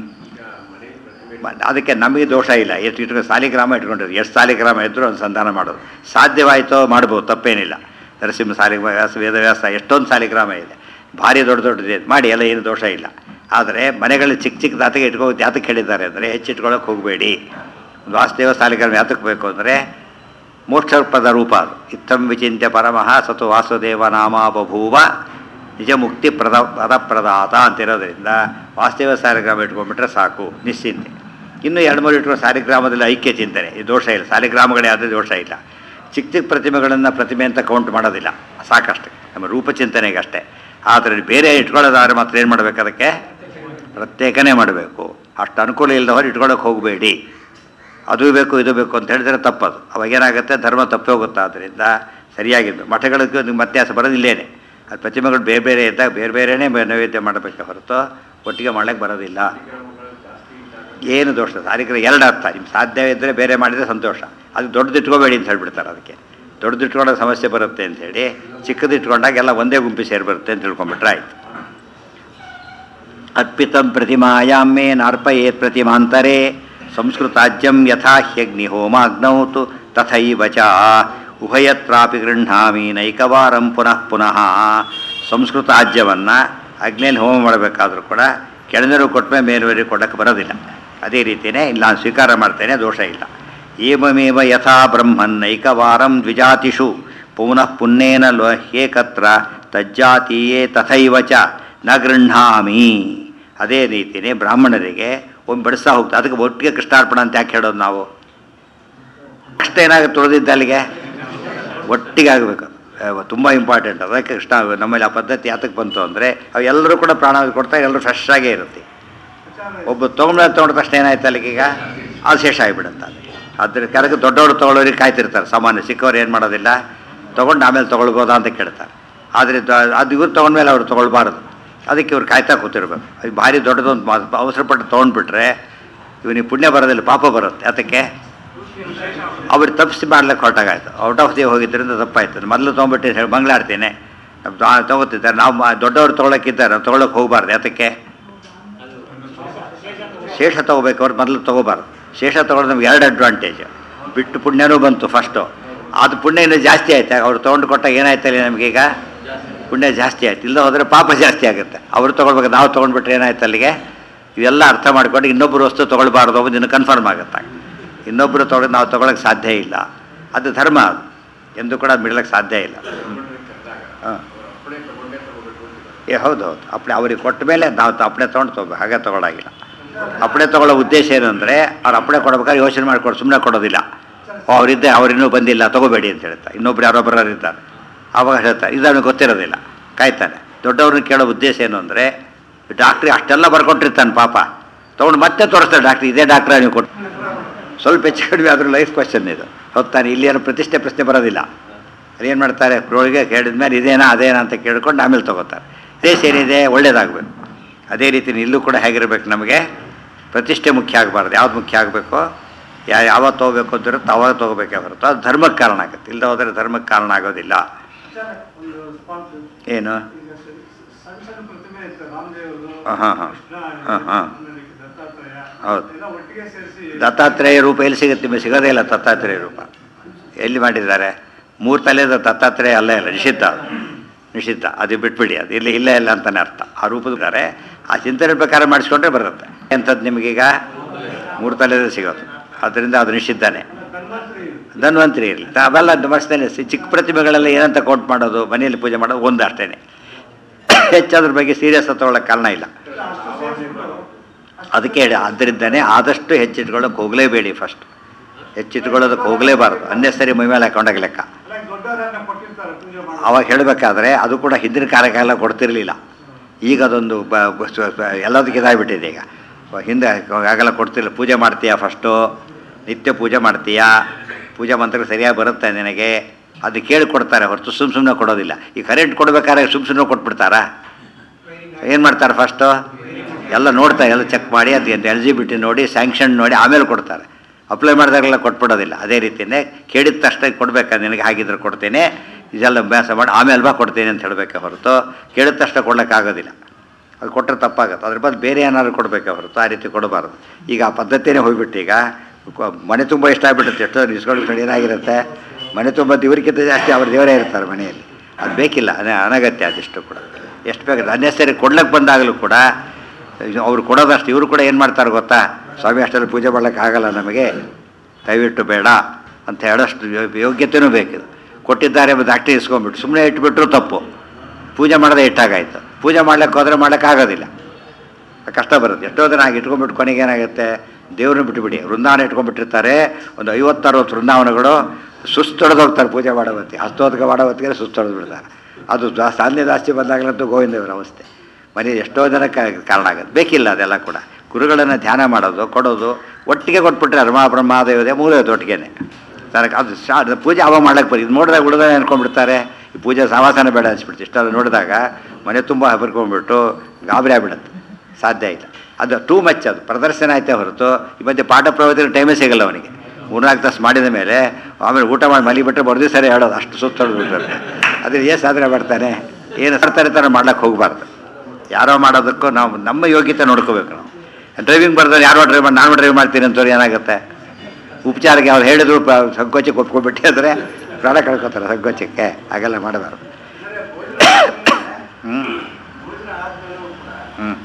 ಅದಕ್ಕೆ ನಮಗೆ ದೋಷ ಇಲ್ಲ ಎಷ್ಟು ಇಟ್ಕೊಂಡು ಸಾಲಿಗ್ರಾಮ ಇಟ್ಕೊಂಡಿರೋದು ಎಷ್ಟು ಸಾಲಿಗ್ರಾಮ ಇದ್ದರೂ ಒಂದು ಸಂಧಾನ ಮಾಡೋದು ಸಾಧ್ಯವಾಯಿತೋ ಮಾಡ್ಬೋದು ತಪ್ಪೇನಿಲ್ಲ ನರಸಿಂಹ ಸಾಲಿಗ್ರಾಮ ವೇದವ್ಯಾಸ ಎಷ್ಟೊಂದು ಸಾಲಿಗ್ರಾಮ ಇದೆ ಭಾರಿ ದೊಡ್ಡ ದೊಡ್ಡದಿದೆ ಮಾಡಿ ಎಲ್ಲ ಏನು ದೋಷ ಇಲ್ಲ ಆದರೆ ಮನೆಗಳಲ್ಲಿ ಚಿಕ್ಕ ಚಿಕ್ಕ ದಾತಿಗೆ ಇಟ್ಕೋದು ಯಾತಕ್ಕೆ ಹೇಳಿದ್ದಾರೆ ಅಂದರೆ ಹೆಚ್ಚಿಟ್ಕೊಳ್ಳೋಕೆ ಹೋಗಬೇಡಿ ವಾಸುದೇವ ಸಾಲಿಗ್ರಾಮ ಯಾತಕ್ಕೆ ಬೇಕು ಅಂದರೆ ಮೋಕ್ಷಪ್ರದ ರೂಪ ಅದು ಇತ್ತಂ ವಿಚಿಂತ್ಯ ಪರಮಃ ಸತು ವಾಸುದೇವ ನಾಮ ಬಭೂವ ನಿಜ ಮುಕ್ತಿ ಪ್ರದ ಪದಪ್ರದಾತ ಅಂತಿರೋದ್ರಿಂದ ವಾಸುದೇವ ಸಾಲಿಗ್ರಾಮ ಇಟ್ಕೊಂಡ್ಬಿಟ್ರೆ ಸಾಕು ನಿಶ್ಚಿಂತೆ ಇನ್ನು ಎರಡು ಮೂರು ಇಟ್ಕೊಂಡು ಸಾಲಿಗ್ರಾಮದಲ್ಲಿ ಐಕ್ಯ ಚಿಂತನೆ ಈ ದೋಷ ಇಲ್ಲ ಸಾಲಿಗ್ರಾಮಗಳೇ ಯಾವುದೇ ದೋಷ ಇಲ್ಲ ಚಿಕ್ಕ ಚಿಕ್ಕ ಪ್ರತಿಮೆಗಳನ್ನು ಪ್ರತಿಮೆ ಅಂತ ಕೌಂಟ್ ಮಾಡೋದಿಲ್ಲ ಸಾಕಷ್ಟೇ ನಮ್ಮ ರೂಪಚಿಂತನೆಗೆ ಅಷ್ಟೇ ಆದರೆ ಬೇರೆ ಇಟ್ಕೊಳ್ಳೋದಾದ್ರೆ ಮಾತ್ರ ಏನು ಮಾಡಬೇಕು ಅದಕ್ಕೆ ಪ್ರತ್ಯೇಕನೇ ಮಾಡಬೇಕು ಅಷ್ಟು ಅನುಕೂಲ ಇಲ್ಲದವರು ಇಟ್ಕೊಳ್ಳೋಕೆ ಹೋಗಬೇಡಿ ಅದು ಬೇಕು ಇದು ಬೇಕು ಅಂತ ಹೇಳಿದ್ರೆ ತಪ್ಪದು ಅವಾಗ ಏನಾಗುತ್ತೆ ಧರ್ಮ ತಪ್ಪಿ ಹೋಗುತ್ತೆ ಆದ್ದರಿಂದ ಸರಿಯಾಗಿದ್ದು ಮಠಗಳಿಗೆ ಒಂದು ವ್ಯತ್ಯಾಸ ಬರೋದಿಲ್ಲೇನೆ ಅದು ಪ್ರತಿಮೆಗಳು ಬೇರೆ ಬೇರೆ ಇದ್ದಾಗ ಬೇರೆ ಬೇರೆನೇ ಬೆ- ನೈವೇದ್ಯ ಮಾಡಬೇಕೆ ಹೊರತು ಒಟ್ಟಿಗೆ ಮಾಡಕ್ಕೆ ಬರೋದಿಲ್ಲ ಏನು ದೋಷ ಸಾರಿಗ್ರ ಎರಡು ಅರ್ಥ ನಿಮ್ಗೆ ಸಾಧ್ಯ ಇದ್ದರೆ ಬೇರೆ ಮಾಡಿದರೆ ಸಂತೋಷ ಅದು ದೊಡ್ಡದು ಇಟ್ಕೋಬೇಡಿ ಅಂತ ಹೇಳ್ಬಿಡ್ತಾರೆ ಅದಕ್ಕೆ ದೊಡ್ಡದು ಇಟ್ಕೊಂಡಾಗ ಸಮಸ್ಯೆ ಬರುತ್ತೆ ಅಂತೇಳಿ ಚಿಕ್ಕದು ಇಟ್ಕೊಂಡಾಗ ಎಲ್ಲ ಒಂದೇ ಗುಂಪಿ ಸೇರಿ ಬರುತ್ತೆ ಅಂತ ತಿಳ್ಕೊಂಬಿಟ್ರೆ ಆಯ್ತು ಅರ್ಪಿತಂ ಪ್ರತಿಮಾಯಾಮೇ ನಾರ್ಪಯೇತ್ ಪ್ರತಿಮಾಂತರೆ ಸಂಸ್ಕೃತಾಜ್ಯಂ ಯಥಾ ಹ್ಯಗ್ನಿಹೋಮಾಗ್ನೌ ತು ತಥೈವ ಚ ಉಭಯತ್ರಾಪಿ ಗೃಹ್ಣಾಮಿ ನೈಕವಾರಂ ಪುನಃ ಪುನಃ ಸಂಸ್ಕೃತಾಜ್ಯವನ್ನು ಅಗ್ನಿಯಲ್ಲಿ ಹೋಮ ಮಾಡಬೇಕಾದ್ರೂ ಕೂಡ ಕೆಳನೀರು ಕೊಟ್ಟಮೇಲೆ ಮೇಲ್ವರೆಗೆ ಕೊಡೋಕ್ಕೆ ಬರೋದಿಲ್ಲ ಅದೇ ರೀತಿಯೇ ಇಲ್ಲಿ ನಾನು ಸ್ವೀಕಾರ ಮಾಡ್ತೇನೆ ದೋಷ ಇಲ್ಲ ಏವಮೇವ ಯಥಾ ಬ್ರಹ್ಮನ್ ನೈಕವಾರಂ ದ್ವಿಜಾತಿಷು ಪುನಃ ಪುಣ್ಯೇನ ಲೋಹ್ಯೇಕತ್ರ ತಜ್ಜಾತೀಯೇ ತಥೈವ ಚ ನ ಗೃಹ್ಣಾಮಿ ಅದೇ ರೀತಿಯೇ ಬ್ರಾಹ್ಮಣರಿಗೆ ಒಂದು ಬಡಿಸ್ತಾ ಹೋಗ್ತಾ ಅದಕ್ಕೆ ಒಟ್ಟಿಗೆ ಕೃಷ್ಣಾರ್ಪಣ ಅಂತ ಯಾಕೆ ಹೇಳೋದು ನಾವು ಕಷ್ಟ ಏನಾಗುತ್ತೆ ತುಳಿದಿದ್ದ ಅಲ್ಲಿಗೆ ಒಟ್ಟಿಗೆ ಆಗಬೇಕು ತುಂಬ ಇಂಪಾರ್ಟೆಂಟ್ ಅದಕ್ಕೆ ಕೃಷ್ಣ ನಮ್ಮಲ್ಲಿ ಆ ಪದ್ಧತಿ ಯಾತಕ್ಕೆ ಬಂತು ಅಂದರೆ ಅವು ಎಲ್ಲರೂ ಕೂಡ ಪ್ರಾಣ ಕೊಡ್ತಾರೆ ಎಲ್ಲರೂ ಫ್ರೆಶ್ ಆಗೇ ಇರುತ್ತೆ ಒಬ್ಬ ತೊಗೊಂಡ ತೊಗೊಂಡ ತಕ್ಷಣ ಏನಾಯ್ತು ಅಲ್ಲಿಗೀಗ ಅದು ಶೇಷ ಆಗಿಬಿಡುತ್ತೆ ಅಲ್ಲಿ ಅದ್ರ ಕರೆಗೆ ದೊಡ್ಡವರು ತೊಗೊಳ್ಳೋರಿಗೆ ಕಾಯ್ತಿರ್ತಾರೆ ಸಾಮಾನ್ಯ ಚಿಕ್ಕವ್ರು ಏನು ಮಾಡೋದಿಲ್ಲ ತೊಗೊಂಡು ಆಮೇಲೆ ತೊಗೊಳ್ಬೋದಾ ಅಂತ ಕೇಳ್ತಾರೆ ಆದರೆ ದ- ಅದು ಇವ್ರು ತೊಗೊಂಡ್ಮೇಲೆ ಅವ್ರು ತೊಗೊಳ್ಬಾರ್ದು ಅದಕ್ಕೆ ಇವ್ರು ಕಾಯ್ತಾ ಕೂತಿರ್ಬೇಕು ಅದು ಭಾರಿ ದೊಡ್ಡದೊಂದು ಮಾತು ಅವಸರಪಟ್ಟು ತೊಗೊಂಡ್ಬಿಟ್ರೆ ಇವನಿಗೆ ಪುಣ್ಯ ಬರೋದಿಲ್ಲ ಪಾಪ ಬರುತ್ತೆ ಅದಕ್ಕೆ ಅವ್ರಿಗೆ ತಪ್ಪಿಸಿ ಮಾಡ್ಲಿಕ್ಕೆ ಹೊರಟಾಗಾಯ್ತು ಔಟ್ ಆಫ್ ದಿ ಹೋಗಿದ್ದರಿಂದ ತಪ್ಪಾಯ್ತು ಮೊದಲು ತೊಗೊಂಬಿಟ್ಟು ಹೇಳಿ ಮಂಗಳಾಡ್ತೀನಿ ತೊಗೋತಿದ್ದಾರೆ ನಾವು ಮ- ದೊಡ್ಡವರು ತೊಗೊಳಕ್ಕಿದ್ದಾರೆ ನಾವು ತೊಗೊಳಕ್ಕೆ ಹೋಗಬಾರ್ದು ಯಾತಕ್ಕೆ ಶೇಷ ತೊಗೋಬೇಕು ಅವ್ರು ಮೊದಲು ತೊಗೋಬಾರ್ದು ಶೇಷ ತೊಗೊಳೋದು ನಮ್ಗೆ ಎರಡು ಅಡ್ವಾಂಟೇಜ್ ಬಿಟ್ಟು ಪುಣ್ಯನೂ ಬಂತು ಫಸ್ಟು ಅದು ಪುಣ್ಯ ಇನ್ನೂ ಜಾಸ್ತಿ ಆಯ್ತು ಅವ್ರು ತೊಗೊಂಡು ಕೊಟ್ಟಾಗ ಏನಾಯ್ತಲ್ಲ ನಮಗೀಗ ಪುಣ್ಯ ಜಾಸ್ತಿ ಆಯ್ತು ಇಲ್ಲ ಹೋದರೆ ಪಾಪ ಜಾಸ್ತಿ ಆಗುತ್ತೆ ಅವ್ರು ತೊಗೊಳ್ಬೇಕು ನಾವು ತೊಗೊಂಡ್ಬಿಟ್ರೆ ಏನಾಯ್ತು ಅಲ್ಲಿಗೆ ಇವೆಲ್ಲ ಅರ್ಥ ಮಾಡ್ಕೊಂಡು ಇನ್ನೊಬ್ಬರು ವಸ್ತು ತೊಗೊಳ್ಬಾರ್ದು ಅನ್ನೋದು ಇನ್ನು ಕನ್ಫರ್ಮ್ ಆಗುತ್ತೆ ಇನ್ನೊಬ್ಬರು ತೊಗೊಳೋದು ನಾವು ತೊಗೊಳಕ್ಕೆ ಸಾಧ್ಯ ಇಲ್ಲ ಅದು ಧರ್ಮ ಅದು ಎಂದು ಕೂಡ ಬಿಡ್ಲಿಕ್ಕೆ ಸಾಧ್ಯ ಇಲ್ಲ ಹಾಂ ಏ ಹೌದು ಹೌದು ಅಪ್ಪಣೆ ಅವ್ರಿಗೆ ಕೊಟ್ಟ ಮೇಲೆ ನಾವು ತ- ಅಪ್ಪಣೆ ತೊಗೊಂಡು ತೊಗೋಬೇಕು ಹಾಗೆ ತೊಗೊಳಾಗಿಲ್ಲ ಅಪ್ಪಣೆ ತೊಗೊಳ್ಳೋ ಉದ್ದೇಶ ಏನು ಅಂದರೆ ಅವ್ರು ಅಪ್ಪಣೆ ಕೊಡ್ಬೇಕಾದ್ರೆ ಯೋಚನೆ ಮಾಡ್ಕೊಂಡು ಸುಮ್ಮನೆ ಕೊಡೋದಿಲ್ಲ ಓ ಅವರಿದ್ದೆ ಅವ್ರಿನ್ನೂ ಬಂದಿಲ್ಲ ತೊಗೋಬೇಡಿ ಅಂತ ಹೇಳ್ತಾರೆ ಇನ್ನೊಬ್ರು ಯಾರೊಬ್ಬರು ಇರ್ತಾರೆ ಆವಾಗ ಹೇಳ್ತಾರೆ ಇದು ಅವನಿಗೆ ಗೊತ್ತಿರೋದಿಲ್ಲ ಕಾಯ್ತಾನೆ ದೊಡ್ಡವ್ರನ್ನ ಕೇಳೋ ಉದ್ದೇಶ ಏನು ಅಂದರೆ ಡಾಕ್ಟ್ರಿ ಅಷ್ಟೆಲ್ಲ ಬರ್ಕೊಟ್ಟಿರ್ತಾನೆ ಪಾಪ ತೊಗೊಂಡು ಮತ್ತೆ ತೋರಿಸ್ತಾರೆ ಡಾಕ್ಟ್ರಿ ಇದೇ ಡಾಕ್ಟ್ರ ನೀವು ಕೊಟ್ಟು ಸ್ವಲ್ಪ ಹೆಚ್ಚು ಕಡಿಮೆ ಆದರೂ ಲೈಫ್ ಕ್ವಶನ್ ಇದು ಹೊತ್ತಾನೆ ಇಲ್ಲಿ ಏನೋ ಪ್ರತಿಷ್ಠೆ ಪ್ರಶ್ನೆ ಬರೋದಿಲ್ಲ ಅದೇನು ಮಾಡ್ತಾರೆ ಕ್ರೋಳಿಗೆ ಕೇಳಿದ ಮೇಲೆ ಇದೇನಾ ಅದೇನಾ ಅಂತ ಕೇಳ್ಕೊಂಡು ಆಮೇಲೆ ತೊಗೋತಾರೆ ದೇಶ ಏನಿದೆ ಒಳ್ಳೇದಾಗಬೇಕು ಅದೇ ರೀತಿ ಇಲ್ಲೂ ಕೂಡ ಹೇಗಿರ್ಬೇಕು ನಮಗೆ ಪ್ರತಿಷ್ಠೆ ಮುಖ್ಯ ಆಗಬಾರ್ದು ಯಾವ್ದು ಮುಖ್ಯ ಆಗಬೇಕು ಯಾ ಯಾವತ್ತು ತೊಗೋಬೇಕು ಅಂತ ಇರುತ್ತೆ ಅವಾಗ ತೊಗೋಬೇಕೇ ಹೊರತು ಅದು ಧರ್ಮಕ್ಕೆ ಕಾರಣ ಆಗುತ್ತೆ ಇಲ್ಲದೆ ಹೋದರೆ ಧರ್ಮಕ್ಕೆ ಕಾರಣ ಆಗೋದಿಲ್ಲ ಒಂದು ಸ್ಪಾಟ್ ಏನು ಈಗ ಸ- ಸಣ್ಣ ಸಣ್ಣ ಪ್ರತಿಮೆ ಇತ್ತು ರಾಮದೇವರು ಹಾಂ, ಹಾಂ, ಹಾಂ. ಕೃಷ್ಣ ಹಾಂ, ಹಾಂ. ಆಮೇಲೆ ದತ್ತಾತ್ರೇಯ ಹೌದು. ಎಲ್ಲ ಒಟ್ಟಿಗೆ ಸೇರಿಸಿ ದತ್ತಾತ್ರೇಯ ರೂಪ ಎಲ್ಲಿ ಸಿಗುತ್ತೆ ನಿಮಗೆ ಸಿಗೋದೇ ಇಲ್ಲ ದತ್ತಾತ್ರೇಯ ರೂಪ ಎಲ್ಲಿ ಮಾಡಿದ್ದಾರೆ ಮೂರು ತಲೆದ ದತ್ತಾತ್ರೇಯ ಅಲ್ಲೇ ಇಲ್ಲ ನಿಷಿದ್ಧ ಅದು. ನಿಷಿದ್ಧ ಅದು ಬಿಟ್ಬಿಡಿ ಅದು ಇಲ್ಲಿ ಇಲ್ಲ ಇಲ್ಲ ಅಂತಾನೆ ಅರ್ಥ ಆ ರೂಪದ ಆ ಚಿಂತನೆ ಪ್ರಕಾರ ಮಾಡಿಸ್ಕೊಂಡ್ರೆ ಬರುತ್ತೆ ಎಂಥದ್ದು ನಿಮಗೀಗ ಮೂರು ತಲೆದ ಸಿಗೋದು ಅದರಿಂದ ಅದು ನಿಷಿದ್ಧನೇ ಧನ್ವಂತರಿ ಧನ್ವಂತರಿ ಇರಲಿ ಅವೆಲ್ಲ ಮನಸ್ಸಿನಲ್ಲಿ ಸಿ- ಚಿಕ್ಕ ಪ್ರತಿಮೆಗಳೆಲ್ಲ ಏನಂತ ಕೌಂಟ್ ಮಾಡೋದು ಮನೆಯಲ್ಲಿ ಪೂಜೆ ಮಾಡೋದು ಒಂದು ಅಷ್ಟೇ ಹೆಚ್ಚದ್ರ ಬಗ್ಗೆ ಸೀರಿಯಸ್ ತಗೊಳ್ಳೋಕೆ ಕಾರಣ ಇಲ್ಲ ಅಷ್ಟು ಸೇರಿಸ್ಬಿಟ್ಟು ಅದಕ್ಕೆ ಹೇಳಿ ಆದ್ದರಿಂದನೇ ಆದಷ್ಟು ಹೆಚ್ಚಿಟ್ಕೊಳ್ಳೋಕೆ ಹೋಗಲೇಬೇಡಿ ಫಸ್ಟ್ ಹೆಚ್ಚಿಟ್ಕೊಳ್ಳೋದಕ್ಕೆ ಹೋಗಲೇಬಾರ್ದು ಅನ್ನೆಸರಿ ಮೈ ಮೇಲೆ ಹಾಕೊಂಡಾಗ ಲೆಕ್ಕ ಅಲ್ಲ ದೊಡ್ಡವರನ್ನ ಕೊಟ್ಟಿರ್ತಾರೆ ಪೂಜೆ ಮಾಡಿ ಅವಾಗ ಹೇಳಬೇಕಾದ್ರೆ ಅದು ಕೂಡ ಹಿಂದಿನ ಕಾಲಕ್ಕೆಲ್ಲ ಕೊಡ್ತಿರ್ಲಿಲ್ಲ ಈಗ ಅದೊಂದು ಬ ಬ- ಸ್ವ- ಸ್ವ- ಎಲ್ಲದಕ್ಕೆ ಇದಾಗ್ಬಿಟ್ಟಿದೆ ಈಗ ಹಿಂದೆ ಆಗೆಲ್ಲ ಕೊಡ್ತಿಲ್ಲ ಪೂಜೆ ಮಾಡ್ತೀಯಾ ಫಸ್ಟು ನಿತ್ಯ ಪೂಜೆ ಮಾಡ್ತೀಯಾ ಪೂಜೆ ಮಂತ್ರ ಸರಿಯಾಗಿ ಬರುತ್ತೆ ನಿನಗೆ ಅದು ಕೇಳಿ ಕೊಡ್ತಾರೆ ಹೊರತು ಸುಮ್ಮ ಸುಮ್ಮನೆ ಕೊಡೋದಿಲ್ಲ ಈ ಕರೆಂಟ್ ಕೊಡ್ಬೇಕಾದ್ರೆ ಸುಮ್ಮ ಸುಮ್ಮನೆ ಕೊಟ್ಬಿಡ್ತಾರಾ ಏನು ಮಾಡ್ತಾರೆ ಫಸ್ಟು ಎಲ್ಲ ನೋಡ್ತಾರೆ ಎಲ್ಲ ಚೆಕ್ ಮಾಡಿ ಅದು ಎಲಿಜಿಬಿಲಿಟಿ ನೋಡಿ ಸ್ಯಾಂಕ್ಷನ್ ನೋಡಿ ಆಮೇಲೆ ಕೊಡ್ತಾರೆ ಅಪ್ಲೈ ಮಾಡಿದಾಗೆಲ್ಲ ಕೊಟ್ಬಿಡೋದಿಲ್ಲ ಅದೇ ರೀತಿಯೇ ಕೇಳಿದ ತಕ್ಷಣ ಕೊಡ್ಬೇಕಾ ನಿನಗೆ ಹಾಗಿದ್ರೆ ಕೊಡ್ತೇನೆ ಇದೆಲ್ಲ ಅಭ್ಯಾಸ ಮಾಡಿ ಆಮೇಲೆ ಬಾ ಕೊಡ್ತೇನೆ ಅಂತ ಹೇಳಬೇಕೆ ಹೊರತು ಕೇಳಿದ ತಕ್ಷಣ ಕೊಡೋಕ್ಕಾಗೋದಿಲ್ಲ ಅದು ಕೊಟ್ಟರೆ ತಪ್ಪಾಗುತ್ತೆ ಅದ್ರ ಬದಲು ಬೇರೆ ಏನಾದ್ರು ಕೊಡಬೇಕೆ ಹೊರತು ಆ ರೀತಿ ಕೊಡಬಾರ್ದು ಈಗ ಆ ಪದ್ಧತಿನೇ ಹೋಗ್ಬಿಟ್ಟು ಈಗ ಕೊ- ಮನೆ ತುಂಬ ಇಷ್ಟ ಆಗ್ಬಿಡುತ್ತೆ ಎಷ್ಟೋ ಇಸ್ಕೊಂಡು ಏನಾಗಿರುತ್ತೆ ಮನೆ ತುಂಬ ದೇವರಿಗಿಂತ ಜಾಸ್ತಿ ಅವ್ರ ದೇವರೇ ಇರ್ತಾರೆ ಮನೆಯಲ್ಲಿ ಅದು ಬೇಕಿಲ್ಲ ಅನ ಅನಗತ್ಯ ಅದಿಷ್ಟು ಕೂಡ ಎಷ್ಟು ಬೇಕು ಅನ್ನೆಸರಿ ಕೊಡ್ಲಕ್ಕೆ ಬಂದಾಗಲೂ ಕೂಡ ಅವ್ರು ಕೊಡೋದಷ್ಟು ಇವರು ಕೂಡ ಏನು ಮಾಡ್ತಾರೆ ಗೊತ್ತಾ ಸ್ವಾಮಿ ಅಷ್ಟೆಲ್ಲ ಪೂಜೆ ಮಾಡ್ಲಿಕ್ಕೆ ಆಗಲ್ಲ ನಮಗೆ ದಯವಿಟ್ಟು ಬೇಡ ಅಂತ ಹೇಳೋಷ್ಟು ಯೋ- ಯೋಗ್ಯತೆಯೂ ಬೇಕಿದು ಕೊಟ್ಟಿದ್ದಾರೆ ಡಾಕ್ಟ್ರಿ ಇಸ್ಕೊಂಡ್ಬಿಟ್ಟು ಸುಮ್ಮನೆ ಇಟ್ಬಿಟ್ರು ತಪ್ಪು ಪೂಜೆ ಮಾಡದೆ ಇಟ್ಟಾಗಾಯ್ತು ಪೂಜೆ ಮಾಡ್ಲಿಕ್ಕೆ ಹೋದರೆ ಮಾಡೋಕ್ಕಾಗೋದಿಲ್ಲ ಕಷ್ಟ ಬರುತ್ತೆ ಎಷ್ಟೋ ದಿನ ಆಗಿ ಇಟ್ಕೊಂಡ್ಬಿಟ್ಟು ಕೊನೆಗೆ ಏನಾಗುತ್ತೆ ದೇವ್ರನ್ನ ಬಿಟ್ಟುಬಿಡಿ ವೃಂದಾವನ ಇಟ್ಕೊಂಡ್ಬಿಟ್ಟಿರ್ತಾರೆ ಒಂದು ಐವತ್ತರವತ್ತು ವೃಂದಾವನಗಳು ಸುಸ್ತೊಡೆದು ಹೋಗ್ತಾರೆ ಪೂಜೆ ಮಾಡೋ ಹೊತ್ತಿಗೆ ಹಸ್ತೋದಕ ಮಾಡೋ ಹೊತ್ತಿಗೆ ಸುಸ್ತೊಡೆದು ಬಿಡ್ತಾರೆ ಅದು ಜಾ- ಸಾನ್ಯ ಜಾಸ್ತಿ ಬಂದಾಗಲಂತೂ ಗೋವಿಂದವರ ಅವಸ್ಥೆ ಮನೆ ಎಷ್ಟೋ ಜನಕ್ಕೆ ಕಾರಣ ಆಗುತ್ತೆ ಬೇಕಿಲ್ಲ ಅದೆಲ್ಲ ಕೂಡ ಗುರುಗಳನ್ನು ಧ್ಯಾನ ಮಾಡೋದು ಕೊಡೋದು ಒಟ್ಟಿಗೆ ಕೊಟ್ಬಿಟ್ರೆ ಅರ್ಮ ಬ್ರಹ್ಮ ದೇವತೆ ಮೂಲ ಒಟ್ಟಿಗೆನೆ ನನಗೆ ಅದು ಶಾ ಅದು ಪೂಜೆ ಅವ ಮಾಡ್ಲಿಕ್ಕೆ ಬರೀ ಇದು ನೋಡಿದಾಗ ಹುಡುಗ ಅನ್ಕೊಂಡ್ಬಿಡ್ತಾರೆ ಈ ಪೂಜೆ ಸಮಾಧಾನ ಬೇಡ ಅನ್ಸ್ಬಿಡ್ತು ಇಷ್ಟೆಲ್ಲ ನೋಡಿದಾಗ ಮನೆ ತುಂಬ ಹೆಬರ್ಕೊಂಡ್ಬಿಟ್ಟು ಗಾಬರಿ ಆಗ್ಬಿಡುತ್ತೆ ಸಾಧ್ಯ ಇಲ್ಲ ಅದು ಟೂ ಮಚ್ ಅದು ಪ್ರದರ್ಶನ ಆಯ್ತೇ ಹೊರತು ಈ ಮಧ್ಯೆ ಪಾಠ ಪ್ರವಚನ ಟೈಮೇ ಸಿಗಲ್ಲ ಅವನಿಗೆ ಮೂರ್ನಾಲ್ಕು ತಾಸು ಮಾಡಿದ ಮೇಲೆ ಆಮೇಲೆ ಊಟ ಮಾಡಿ ಮಲಿಬಿಟ್ರೆ ಬರ್ದು ಸರಿ ಹೇಳೋದು ಅಷ್ಟು ಸುತ್ತೊಳ್ದು ಬಿಟ್ಟಿರುತ್ತೆ ಅದ್ರ ಏನು ಸಾಧನೆ ಮಾಡ್ತಾನೆ ಏನು ಸರ್ತಾರೆ ಥರ ಮಾಡ್ಲಿಕ್ಕೆ ಹೋಗಬಾರ್ದು ಯಾರೋ ಮಾಡೋದಕ್ಕೂ ನಾವು ನಮ್ಮ ಯೋಗ್ಯತೆ ನೋಡ್ಕೋಬೇಕು ನಾವು ಡ್ರೈವಿಂಗ್ ಬರ್ದವ್ರು ಯಾರೋ ಡ್ರೈವ್ ಮಾಡಿ ನಾನು ಡ್ರೈವ್ ಮಾಡ್ತೀನಿ ಅಂತವ್ರು ಏನಾಗುತ್ತೆ ಉಪಚಾರಕ್ಕೆ ಅವ್ರು ಹೇಳಿದ್ರು ಪ- ಸಂಕೋಚಕ್ಕೆ ಒಪ್ಕೊಂಡ್ಬಿಟ್ಟು ಅಂದರೆ ಪ್ರಾಣ ಕಳ್ಕೊತಾರೆ ಸಂಕೋಚಕ್ಕೆ ಹಾಗೆಲ್ಲ ಮಾಡಬಾರ್ದು ಹ್ಞೂ ಹ್ಞೂ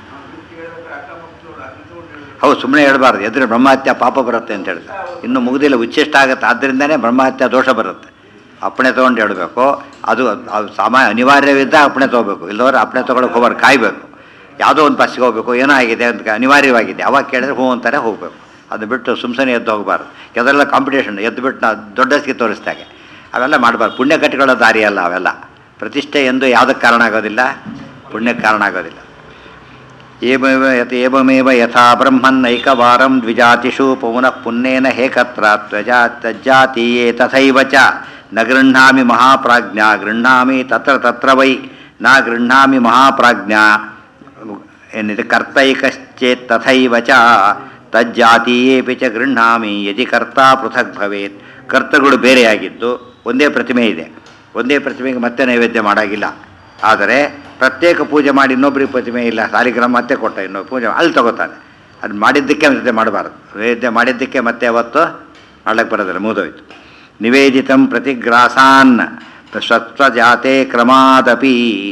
ಹೌದು ಸುಮ್ಮನೆ ಹೇಳ್ಬಾರ್ದು ಎದುರು ಬ್ರಹ್ಮಹತ್ಯ ಪಾಪ ಬರುತ್ತೆ ಅಂತ ಹೇಳ್ತಾರೆ ಇನ್ನು ಮುಗಿದಿಲ್ಲ ಉಚ್ಚಿಷ್ಟ ಆಗುತ್ತೆ ಆದ್ದರಿಂದನೇ ಬ್ರಹ್ಮಹತ್ಯ ದೋಷ ಬರುತ್ತೆ ಅಪ್ಪಣೆ ತೊಗೊಂಡು ಹೇಳಬೇಕು ಅದು ಅದು ಸಾಮಾನ್ಯ ಅನಿವಾರ್ಯವಿದ್ದ ಅಪ್ಪಣೆ ತೊಗೋಬೇಕು ಇಲ್ಲದವ್ರು ಅಪ್ಪಣೆ ತೊಗೊಳಕ್ಕೆ ಹೋಗ್ಬಾರ್ದು ಕಾಯಬೇಕು ಯಾವುದೋ ಒಂದು ಬಸ್ಸಿಗೆ ಹೋಗಬೇಕು ಏನೋ ಆಗಿದೆ ಅಂತ ಅನಿವಾರ್ಯವಾಗಿದೆ ಅವಾಗ ಕೇಳಿದ್ರೆ ಹ್ಞೂ ಅಂತಾರೆ ಹೋಗಬೇಕು ಅದು ಬಿಟ್ಟು ಸುಮ್ಸನೆ ಎದ್ದು ಹೋಗಬಾರ್ದು ಕೆಲವೆಲ್ಲ ಕಾಂಪಿಟೇಷನ್ ಎದ್ದು ಬಿಟ್ಟು ನಾವು ದೊಡ್ಡಸ್ಗೆ ತೋರಿಸ್ದಾಗೆ ಅವೆಲ್ಲ ಮಾಡಬಾರ್ದು ಪುಣ್ಯ ಕಟ್ಟಿಕೊಳ್ಳೋ ದಾರಿ ಅಲ್ಲ ಅವೆಲ್ಲ ಪ್ರತಿಷ್ಠೆ ಎಂದು ಯಾವುದಕ್ಕೆ ಕಾರಣ ಆಗೋದಿಲ್ಲ ಪುಣ್ಯಕ್ಕೆ ಕಾರಣ ಆಗೋದಿಲ್ಲ ಏವಮೇವ ಯತ್ ಏವಮೇವ ಯಥಾ ಬ್ರಹ್ಮನ್ನೈಕವಾರಂ ದ್ವಿಜಾತಿಷು ಪೌನಃ ಪುಣ್ಯೇನ ಹೇಕತ್ರ ತ್ವಜಾ ತಜ್ಜಾತೀಯೇ ತಥೈವ ಚ ನ ಗೃಹ್ಣಾಮಿ ಮಹಾಪ್ರಾಜ್ಞಾ ಗೃಹ್ಣಾಮಿ ತತ್ರ ತತ್ರ ವೈ ನ ಗೃಹ್ಣಾಮಿ ಮಹಾಪ್ರಾಜ್ಞಾ ಏನಿದೆ ಕರ್ತೈಕಶ್ಚೇತ್ ತಥೈವ ಚ ತಜ್ಜಾತೀಯೇಪಿ ಚ ಗೃಹ್ಣಾಮಿ ಯದಿ ಕರ್ತ ಪೃಥಕ್ ಭವೇತ್ ಕರ್ತಗಳು ಬೇರೆಯಾಗಿದ್ದು ಒಂದೇ ಪ್ರತಿಮೆ ಇದೆ ಒಂದೇ ಪ್ರತಿಮೆಗೆ ಮತ್ತೆ ನೈವೇದ್ಯ ಮಾಡಾಗಿಲ್ಲ ಆದರೆ ಪ್ರತ್ಯೇಕ ಪೂಜೆ ಮಾಡಿ ಇನ್ನೊಬ್ಬರಿಗೆ ಪ್ರತಿಮೆ ಇಲ್ಲ ಸಾಲಿಗ್ರಾಮ ಮತ್ತೆ ಕೊಟ್ಟ ಇನ್ನೊಬ್ಬ ಪೂಜೆ ಅಲ್ಲಿ ತಗೋತಾನೆ ಅದು ಮಾಡಿದ್ದಕ್ಕೆ ಮತ್ತೆ ಮಾಡಬಾರ್ದು ನೈವೇದ್ಯ ಮಾಡಿದ್ದಕ್ಕೆ ಮತ್ತೆ ಅವತ್ತು ಮಾಡ್ಲಿಕ್ಕೆ ಬರೋದಿಲ್ಲ ಮುಗಿದೋಯ್ತು ನಿವೇದಿತಂ ಪ್ರತಿಗ್ರಾಸಾನ್ ಸತ್ವಜಾತೆ ಕ್ರಮಾದಪಿ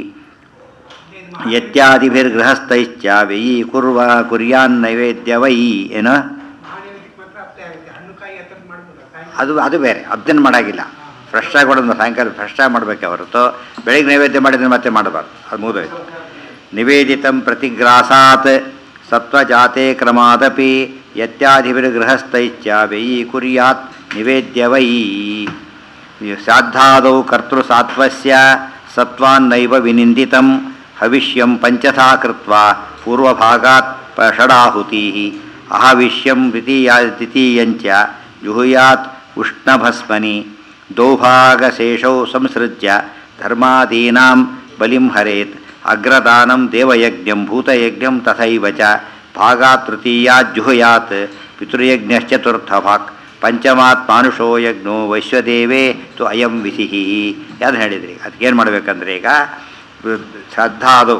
ಯತ್ಯಾದಿಭಿರ್ಗೃಹಸ್ಥೈಶ್ಚ ವ್ಯಯಿ ಕುರ್ವ ಕುರ್ಯಾನ್ ನೈವೇದ್ಯ ವೈ ಏನು ಮಹಾನೈವೇದ್ಯಕ್ಕೆ ಮಾತ್ರ ಅಪ್ಲೈ ಆಗುತ್ತೆ ಹಣ್ಣು ಕಾಯಿ ಆ ಥರದ್ದು ಮಾಡ್ಬೋದಾ ಸಾಯಂಕಾಲ ಅದು ಅದು ಬೇರೆ ಅದನ್ನು ಮಾಡಾಗಿಲ್ಲ ಫ್ರೆಶ್ ಆಗಿ ಕೊಡೋದು ಸಾಯಂಕಾಲ ಫ್ರೆಶ್ ಆಗಿ ಮಾಡಬೇಕೆ ಹೊರತು ಬೆಳಿಗ್ಗೆ ನೈವೇದ್ಯ ಮಾಡಿದ್ರೆ ಮತ್ತೆ ಮಾಡಬಾರ್ದು ಅದು ಮುಗಿದೋಯ್ತು ನಿವೇದಿತಂ ಪ್ರತಿಗ್ರಾಸಾತ್ ಸತ್ವಜಾತೆ ಕ್ರಮಾದಪಿ ಯತ್ಯಾಧಿಭಿರ್ಗೃಹಸ್ಥೈಶ್ಚ ವ್ಯಯಿ ಕುರ್ಯಾತ್ ನಿವೇದ್ಯ ವೈ ಶ್ರಾದ್ದಾದೌ ಕರ್ತೃಸಾತ್ವಸ್ಯ ಸತ್ವಾನ್ನೈವ ವಿನಿಂದಿತಂ ಹವಿಷ್ಯಂ ಪಂಚಥಾ ಕೃತ್ವಾ ಪೂರ್ವಭಾಗಾತ್ ಪ- ಷಡಾಹುತಿ ಅಹವಿಷ್ಯಂ ದ್ವಿತೀಯ ದ್ವಿತೀಯಂಚ ಜುಹುಯಾತ್ ಉಷ್ಣಭಸ್ಮನಿ ದೌಭಾಗಶೇಷೌ ಸಂಸೃಜ್ಯ ಧರ್ಮಾದೀನಾಂ ಬಲಿಂ ಹರೇತ್ ಅಗ್ರದಾನಂ ದೇವಯಜ್ಞಂ ಭೂತಯಜ್ಞಂ ತಥೈವ ಚ ಭಾಗಾತ್ ತೃತೀಯಾತ್ ಜುಹುಯಾತ್ ಪಿತೃಯಜ್ಞಶ್ಚತುರ್ಥ ಭಾಗ್ ಪಂಚಮಾತ್ ಮಾನುಷೋ ಯಜ್ಞೋ ವೈಶ್ವದೇವೇ ತು ಅಯಂ ವಿಧಿಹಿ ಯಾವ್ದು ಹೇಳಿದ್ರಿ ಅದಕ್ಕೇನು ಮಾಡಬೇಕಂದ್ರೆ ಈಗ ಶ್ರದ್ಧಾದು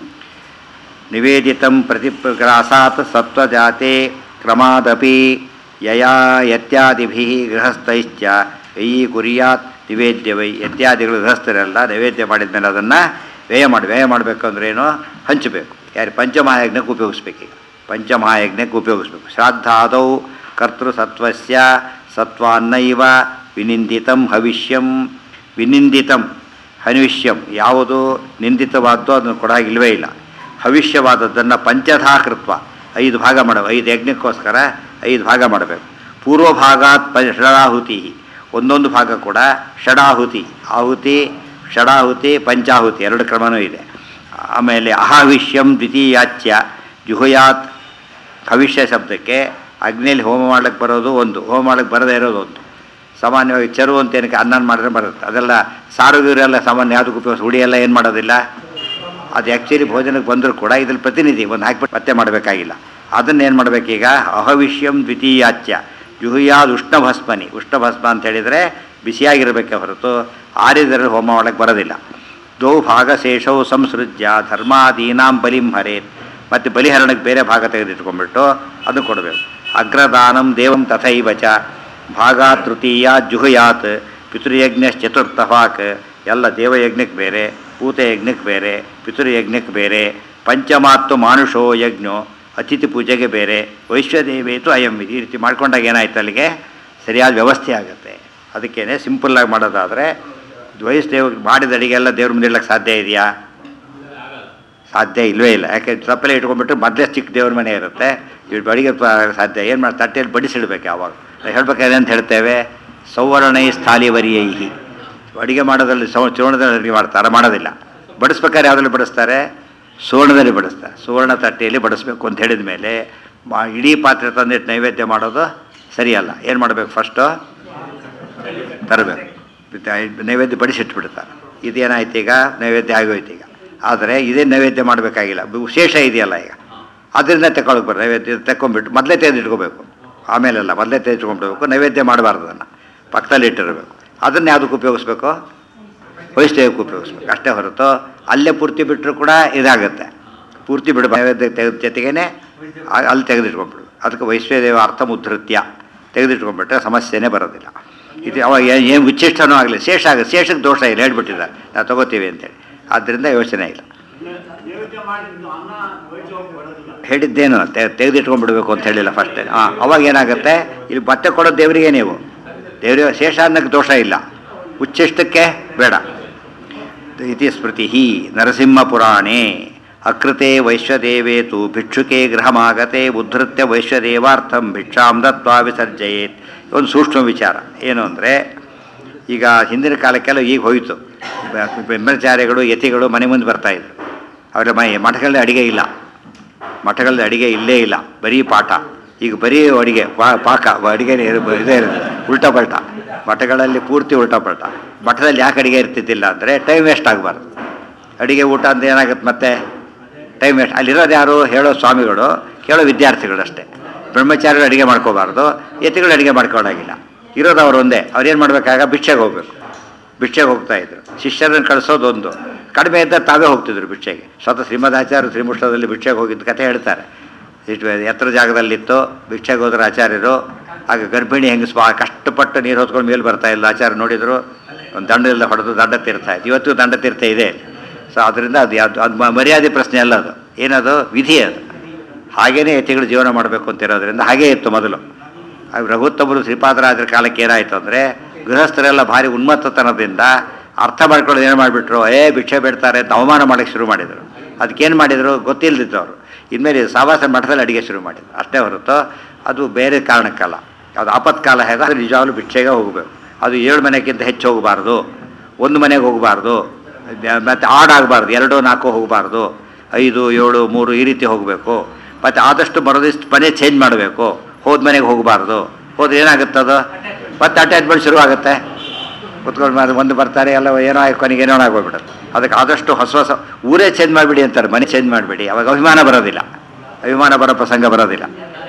ನಿವೇದಿತಂ ಪ್ರತಿಗ್ರಾಸಾತ್ ಸತ್ವಜಾತೆ ಕ್ರಮಾದಪಿ ಯಯಾ ಯತ್ಯಾದಿಭಿ ಗೃಹಸ್ಥೈಶ್ಚ ಯಯಿ ಕುರಿಯಾತ್ ನಿವೇದ್ಯ ವೈ ಯತ್ಯಾದಿಗಳು ಗೃಹಸ್ಥರೆಲ್ಲ ನೈವೇದ್ಯ ಮಾಡಿದ ಮೇಲೆ ಅದನ್ನು ವ್ಯಯ ಮಾಡಿ ವ್ಯಯ ಮಾಡಬೇಕು ಅಂದ್ರೇನು ಹಂಚಬೇಕು ಯಾರು ಪಂಚಮಹಾಯಜ್ಞಕ್ಕೆ ಉಪಯೋಗಿಸ್ಬೇಕು ಈಗ ಪಂಚಮಹಾಯಜ್ಞಕ್ಕೆ ಉಪಯೋಗಿಸ್ಬೇಕು ಶ್ರಾದ್ದಾದೌ ಕರ್ತೃಸತ್ವಸ್ಯ ಸತ್ವಾನ್ನೈವ ವಿನಿಂದಿತಂ ಹವಿಷ್ಯಂ ವಿನಿಂದಿತಂ ಹನಿವಿಷ್ಯಂ ಯಾವುದು ನಿಂದಿತವಾದ್ದೋ ಅದನ್ನು ಕೊಡಾಗಿಲ್ವೇ ಇಲ್ಲ ಹವಿಷ್ಯವಾದದ್ದನ್ನು ಪಂಚಧಾ ಕೃತ್ವ ಐದು ಭಾಗ ಮಾಡಬೇಕು ಐದು ಯಜ್ಞಕ್ಕೋಸ್ಕರ ಐದು ಭಾಗ ಮಾಡಬೇಕು ಪೂರ್ವಭಾಗಾತ್ ಪ ಷಡಾಹುತಿ ಒಂದೊಂದು ಭಾಗ ಕೂಡ ಷಡಾಹುತಿ ಆಹುತಿ ಷಡಾಹುತಿ ಪಂಚಾಹುತಿ ಎರಡು ಕ್ರಮನೂ ಇದೆ ಆಮೇಲೆ ಅಹಾವಿಷ್ಯಂ ದ್ವಿತೀಯಾಚ್ಯ ಜುಹುಯಾತ್ ಭವಿಷ್ಯ ಶಬ್ದಕ್ಕೆ ಅಗ್ನಿಯಲ್ಲಿ ಹೋಮ ಮಾಡ್ಲಿಕ್ಕೆ ಬರೋದು ಒಂದು ಹೋಮ ಮಾಡ್ಲಿಕ್ಕೆ ಬರದೇ ಇರೋದು ಒಂದು ಸಾಮಾನ್ಯವಾಗಿ ಚರು ಅಂತ ಏನಕ್ಕೆ ಅನ್ನ ಮಾಡಿದ್ರೆ ಬರುತ್ತೆ ಅದೆಲ್ಲ ಸಾರು ಗೀರು ಎಲ್ಲ ಸಾಮಾನ್ಯ ಯಾವುದಕ್ಕೂ ಉಪಯೋಗಿಸ್ ಹುಡಿ ಎಲ್ಲ ಏನು ಮಾಡೋದಿಲ್ಲ ಅದು ಆ್ಯಕ್ಚುಲಿ ಭೋಜನಕ್ಕೆ ಬಂದರೂ ಕೂಡ ಇದ್ರಲ್ಲಿ ಪ್ರತಿನಿಧಿ ಒಂದು ಹಾಕ್ಬಿಟ್ಟು ಮತ್ತೆ ಮಾಡಬೇಕಾಗಿಲ್ಲ ಅದನ್ನು ಏನು ಮಾಡಬೇಕೀಗ ಅಹವಿಷ್ಯಂ ದ್ವಿತೀಯಾಚ್ಯ ಜುಹುಯಾದ್ ಉಷ್ಣಭಸ್ಮನಿ ಉಷ್ಣಭಸ್ಮ ಅಂತ ಹೇಳಿದರೆ ಬಿಸಿಯಾಗಿರಬೇಕೆ ಹೊರತು ಆರಿದರೆ ಹೋಮ ಮಾಡಕ್ಕೆ ಬರೋದಿಲ್ಲ ದೌ ಭಾಗಶೇಷವು ಸಂಸೃಜ್ಯ ಧರ್ಮಾದೀನಾಂ ಬಲಿಂ ಹರೇತ್ ಮತ್ತು ಬಲಿಹರಣಕ್ಕೆ ಬೇರೆ ಭಾಗ ತೆಗೆದಿಟ್ಕೊಂಡ್ಬಿಟ್ಟು ಅದು ಕೊಡಬೇಕು ಅಗ್ರದಾನಂ ದೇವಂ ತಥೈವ ಚ ಭಾಗ ತೃತೀಯ ಜುಹುಯಾತ್ ಪಿತೃಯಜ್ಞಶ್ಚತುರ್ಥ ಭಾಕ್ ಎಲ್ಲ ದೇವಯಜ್ಞಕ್ಕೆ ಬೇರೆ ಭೂತಯಜ್ಞಕ್ಕೆ ಬೇರೆ ಪಿತೃಯಜ್ಞಕ್ಕೆ ಬೇರೆ ಪಂಚಮಾತ್ತು ಮಾನುಷೋ ಯಜ್ಞೋ ಅತಿಥಿ ಪೂಜೆಗೆ ಬೇರೆ ವೈಶ್ವದೇವೇತು ಅಯಂ ವಿಧಿ ಈ ರೀತಿ ಮಾಡ್ಕೊಂಡಾಗ ಏನಾಯ್ತು ಅಲ್ಲಿಗೆ ಸರಿಯಾದ ವ್ಯವಸ್ಥೆ ಆಗುತ್ತೆ ಅದಕ್ಕೇನೆ ಸಿಂಪಲ್ಲಾಗಿ ಮಾಡೋದಾದರೆ ವಯಸ್ಸು ದೇವ್ ಮಾಡಿದ ಅಡಿಗೆ ಎಲ್ಲ ದೇವ್ರ ಮುಂದೆ ಇಡ್ಲಿಕ್ಕೆ ಸಾಧ್ಯ ಇದೆಯಾ ಸಾಧ್ಯ ಇಲ್ಲವೇ ಇಲ್ಲ ಯಾಕೆ ತಪ್ಪಲೆ ಇಟ್ಕೊಂಡ್ಬಿಟ್ರೆ ಮೊದಲೇ ಚಿಕ್ಕ ದೇವ್ರ ಮನೆ ಇರುತ್ತೆ ಇವ್ ಅಡಿಗೆ ಪ- ಸಾಧ್ಯ ಏನು ಮಾಡಿ ತಟ್ಟೆಯಲ್ಲಿ ಬಡಿಸಿಡ್ಬೇಕು ಯಾವಾಗ ಹೇಳ್ಬೇಕಾದ್ರೆ ಅಂತ ಹೇಳ್ತೇವೆ ಸೌವರ್ಣೈ ಸ್ಥಾಲಿವರಿಯೈಹಿ ಅಡಿಗೆ ಮಾಡೋದ್ರಲ್ಲಿ ಸೌ ಚೂರ್ಣದಲ್ಲಿ ಅಡುಗೆ ಮಾಡ್ತಾರೆ ಮಾಡೋದಿಲ್ಲ ಬಡಿಸ್ಬೇಕಾದ್ರೆ ಯಾವುದ್ರಲ್ಲಿ ಬಡಿಸ್ತಾರೆ ಸುವರ್ಣದಲ್ಲಿ ಬಡಿಸ್ತಾರೆ ಸುವರ್ಣ ತಟ್ಟೆಯಲ್ಲಿ ಬಡಿಸ್ಬೇಕು ಅಂತ ಹೇಳಿದ ಮೇಲೆ ಮಾ ಇಡೀ ಪಾತ್ರೆ ತಂದಿಟ್ಟು ನೈವೇದ್ಯ ಮಾಡೋದು ಸರಿಯಲ್ಲ ಏನು ಮಾಡಬೇಕು ಫಸ್ಟು ತರಬೇಕು ನೈವೇದ್ಯ ಬಡಿಸಿಟ್ಬಿಡ್ತಾರೆ ಇದೇನಾಯ್ತು ಈಗ ನೈವೇದ್ಯ ಆಗೋಯ್ತು ಈಗ ಆದರೆ ಇದೇ ನೈವೇದ್ಯ ಮಾಡಬೇಕಾಗಿಲ್ಲ ವಿಶೇಷ ಇದೆಯಲ್ಲ ಈಗ ಅದರಿಂದ ತಗೊಳಕ್ಕೆ ಬರ ನೈವೇದ್ಯ ತಗೊಂಡ್ಬಿಟ್ಟು ಮೊದಲೇ ತೆಗೆದಿಟ್ಕೋಬೇಕು ಆಮೇಲೆಲ್ಲ ಮೊದಲೇ ತೆಗೆದಿಟ್ಕೊಂಡ್ಬಿಡ್ಬೇಕು ನೈವೇದ್ಯ ಮಾಡಬಾರ್ದು ಅದನ್ನು ಪಕ್ಕದಲ್ಲಿ ಇಟ್ಟಿರಬೇಕು ಅದನ್ನು ಯಾವುದಕ್ಕೆ ಉಪಯೋಗಿಸ್ಬೇಕು ವೈಷ್ಣವಕ್ಕೆ ಉಪಯೋಗಿಸ್ಬೇಕು ಅಷ್ಟೇ ಹೊರತು ಅಲ್ಲೇ ಪೂರ್ತಿ ಬಿಟ್ಟರು ಕೂಡ ಇದಾಗುತ್ತೆ ಪೂರ್ತಿ ಬಿಡ ನೈವೇದ್ಯ ತೆಗೆದ ಜೊತೆಗೇ ಅಲ್ಲಿ ತೆಗೆದಿಟ್ಕೊಂಡ್ಬಿಡು ಅದಕ್ಕೆ ವೈಶ್ವದೇವ ಅರ್ಥ ಮುದ್ಧೃತ್ಯ ತೆಗೆದಿಟ್ಕೊಂಡ್ಬಿಟ್ರೆ ಸಮಸ್ಯೆನೇ ಬರೋದಿಲ್ಲ ಇದು ಅವಾಗ ಏನು ಉಚ್ಚಿಷ್ಟನೂ ಆಗಲಿ ಶೇಷ ಆಗುತ್ತೆ ಶೇಷಕ್ಕೆ ದೋಷ ಇಲ್ಲ ಹೇಳ್ಬಿಟ್ಟಿದ್ದಾರೆ ನಾವು ತಗೋತೀವಿ ಅಂತೇಳಿ ಆದ್ದರಿಂದ ಯೋಚನೆ ಇಲ್ಲ ನೈವೇದ್ಯ ಮಾಡಿದ್ದು ಅನ್ನ ವೈದ್ಯ ಹೋಗಿ ಬರೋದಿಲ್ಲ ಹೇಳಿದ್ದೇನು ತೆ ತೆಗೆದಿಟ್ಕೊಂಡ್ಬಿಡ್ಬೇಕು ಅಂತ ಹೇಳಿಲ್ಲ ಫಸ್ಟ್ ಹಾಂ ಅವಾಗ ಏನಾಗುತ್ತೆ ಇಲ್ಲಿ ಬಟ್ಟೆ ಕೊಡೋ ದೇವರಿಗೆ ನೀವು ದೇವರಿಗೆ ಶೇಷ ಅನ್ನಕ್ಕೆ ದೋಷ ಇಲ್ಲ ಉಚ್ಚಿಷ್ಟಕ್ಕೆ ಬೇಡ ಇತಿ ಸ್ಮೃತಿ ನರಸಿಂಹ ಪುರಾಣೇ ಅಕೃತೆ ವೈಶ್ವದೇವೇತು ಭಿಕ್ಷುಕೆ ಗೃಹಮಾಗತೆ ಉದ್ಧೃತ್ಯ ವೈಶ್ವದೇವಾರ್ಥಂ ಭಿಕ್ಷಾಂ ದತ್ವಾ ವಿಸರ್ಜಯೇತ್ ಒಂದು ಸೂಕ್ಷ್ಮ ವಿಚಾರ ಏನು ಅಂದರೆ ಈಗ ಹಿಂದಿನ ಕಾಲಕ್ಕೆಲ್ಲ ಈಗ ಹೋಯಿತು ಬ್ರಹ್ಮಚಾರಿಗಳು ಯತಿಗಳು ಮನೆ ಮುಂದೆ ಬರ್ತಾಯಿದ್ರು ಅವರ ಮೈ ಮಠಗಳಲ್ಲಿ ಅಡಿಗೆ ಇಲ್ಲ ಮಠಗಳಲ್ಲಿ ಅಡಿಗೆ ಇಲ್ಲೇ ಇಲ್ಲ ಬರೀ ಪಾಠ ಈಗ ಬರೀ ಅಡಿಗೆ ಪಾ- ಪಾಕ ಅಡಿಗೆ ಇದೇ ಇರುತ್ತೆ ಉಲ್ಟಾ ಪಲ್ಟ ಮಠಗಳಲ್ಲಿ ಪೂರ್ತಿ ಉಲ್ಟಾ ಪಲ್ಟ ಮಠದಲ್ಲಿ ಯಾಕೆ ಅಡಿಗೆ ಇರ್ತಿದ್ದಿಲ್ಲ ಅಂದರೆ ಟೈಮ್ ವೇಸ್ಟ್ ಆಗಬಾರ್ದು ಅಡಿಗೆ ಊಟ ಅಂತ ಏನಾಗುತ್ತೆ ಮತ್ತೆ ಟೈಮ್ ವೇಸ್ಟ್ ಅಲ್ಲಿರೋದು ಯಾರು ಹೇಳೋ ಸ್ವಾಮಿಗಳು ಕೇಳೋ ವಿದ್ಯಾರ್ಥಿಗಳು ಅಷ್ಟೇ ಬ್ರಹ್ಮಚಾರಿಗಳು ಅಡಿಗೆ ಮಾಡ್ಕೋಬಾರ್ದು ಯತಿಗಳು ಅಡಿಗೆ ಮಾಡ್ಕೊಳ್ಳೋಂಗಿಲ್ಲ ಇರೋದು ಅವ್ರು ಒಂದೇ ಅವ್ರೇನು ಮಾಡಬೇಕಾಗ ಭಿಕ್ಷೆಗೆ ಹೋಗ್ಬೇಕು ಭಿಕ್ಷೆಗೆ ಹೋಗ್ತಾ ಇದ್ರು ಶಿಷ್ಯರನ್ನು ಕಳಿಸೋದೊಂದು ಕಡಿಮೆ ಇದ್ದ ತಾವೇ ಹೋಗ್ತಿದ್ರು ಭಿಕ್ಷೆಗೆ ಸ್ವತಃ ಶ್ರೀಮದಾಚಾರ್ಯ ಶ್ರೀಮುಷ್ಣದಲ್ಲಿ ಭಿಕ್ಷೆಗೆ ಹೋಗಿದ್ದ ಕಥೆ ಹೇಳ್ತಾರೆ ಇಷ್ಟು ಎತ್ತರ ಜಾಗದಲ್ಲಿತ್ತು ಭಿಕ್ಷೆಗೆ ಹೋದ್ರ ಆಚಾರ್ಯರು ಆಗ ಗರ್ಭಿಣಿ ಹೆಂಗಸ್ ಭಾಳ ಕಷ್ಟಪಟ್ಟು ನೀರು ಹೊತ್ಕೊಂಡು ಮೇಲೆ ಬರ್ತಾ ಇಲ್ಲ ಆಚಾರ್ಯ ನೋಡಿದ್ರು ಒಂದು ದಂಡದಿಂದ ಹೊಡೆದು ದಂಡ ತೀರ್ತಾ ಇತ್ತು ಇವತ್ತು ದಂಡ ತೀರ್ಥ ಇದೆ ಸೊ ಅದರಿಂದ ಅದು ಯಾವುದು ಅದು ಮ- ಮರ್ಯಾದೆ ಪ್ರಶ್ನೆ ಅಲ್ಲ ಅದು ಏನದು ವಿಧಿ ಅದು ಹಾಗೇನೇ ಯತಿಗಳು ಜೀವನ ಮಾಡಬೇಕು ಅಂತ ಇರೋದ್ರಿಂದ ಹಾಗೇ ಇತ್ತು ಮೊದಲು ಆಗ ರಘುತ್ತಮರು ಶ್ರೀಪಾದರಾಜರ ಕಾಲಕ್ಕೆ ಏನಾಯಿತು ಅಂದರೆ ಗೃಹಸ್ಥರೆಲ್ಲ ಭಾರಿ ಉನ್ಮತ್ತತನದಿಂದ ಅರ್ಥ ಮಾಡ್ಕೊಳ್ಳೋದು ಏನು ಮಾಡಿಬಿಟ್ರು ಏ ಭಿಕ್ಷೆ ಬಿಡ್ತಾರೆ ಅಂತ ಅವಮಾನ ಮಾಡೋಕ್ಕೆ ಶುರು ಮಾಡಿದರು ಅದಕ್ಕೇನು ಮಾಡಿದರು ಗೊತ್ತಿಲ್ಲದಿದ್ದವರು ಇನ್ಮೇಲೆ ಸಾವಾಸ ಮಠದಲ್ಲಿ ಅಡಿಗೆ ಶುರು ಮಾಡಿದ್ರು ಅಷ್ಟೇ ಹೊರತು ಅದು ಬೇರೆ ಕಾರಣಕ್ಕಲ್ಲ ಅದು ಆಪತ್ಕಾಲ ಹೇಗೆ ಅದು ನಿಜವಾಗ್ಲೂ ಭಿಕ್ಷೆಗೆ ಹೋಗಬೇಕು ಅದು ಏಳು ಮನೆಗಿಂತ ಹೆಚ್ಚು ಹೋಗಬಾರ್ದು ಒಂದು ಮನೆಗೆ ಹೋಗಬಾರ್ದು ಮತ್ತು ಆಡಾಗಬಾರ್ದು ಎರಡು ನಾಲ್ಕು ಹೋಗಬಾರ್ದು ಐದು ಏಳು ಮೂರು ಈ ರೀತಿ ಹೋಗಬೇಕು ಮತ್ತು ಆದಷ್ಟು ಬರೋದಿಷ್ಟು ಮನೆ ಚೇಂಜ್ ಮಾಡಬೇಕು ಹೋದ ಮನೆಗೆ ಹೋಗಬಾರ್ದು ಹೋದ್ರೆ ಏನಾಗುತ್ತೆ ಅದು ಮತ್ತೆ ಅಟ್ಯಾಚ್ಮೆಂಟ್ ಶುರುವಾಗುತ್ತೆ ಕುತ್ಕೊಂಡು ಮಾಡಿ ಒಂದು ಬರ್ತಾರೆ ಎಲ್ಲ ಏನೋ ಆಗಿ ಕೊನೆಗೆ ಏನೋ ಆಗೋಗ್ಬಿಡುತ್ತೆ ಅದಕ್ಕೆ ಆದಷ್ಟು ಹೊಸ ಹೊಸ ಊರೇ ಚೇಂಜ್ ಮಾಡಿಬಿಡಿ ಅಂತಾರೆ ಮನೆ ಚೇಂಜ್ ಮಾಡಿಬಿಡಿ ಅವಾಗ ಅಭಿಮಾನ ಬರೋದಿಲ್ಲ ಅಭಿಮಾನ ಬರೋ ಪ್ರಸಂಗ ಬರೋದಿಲ್ಲ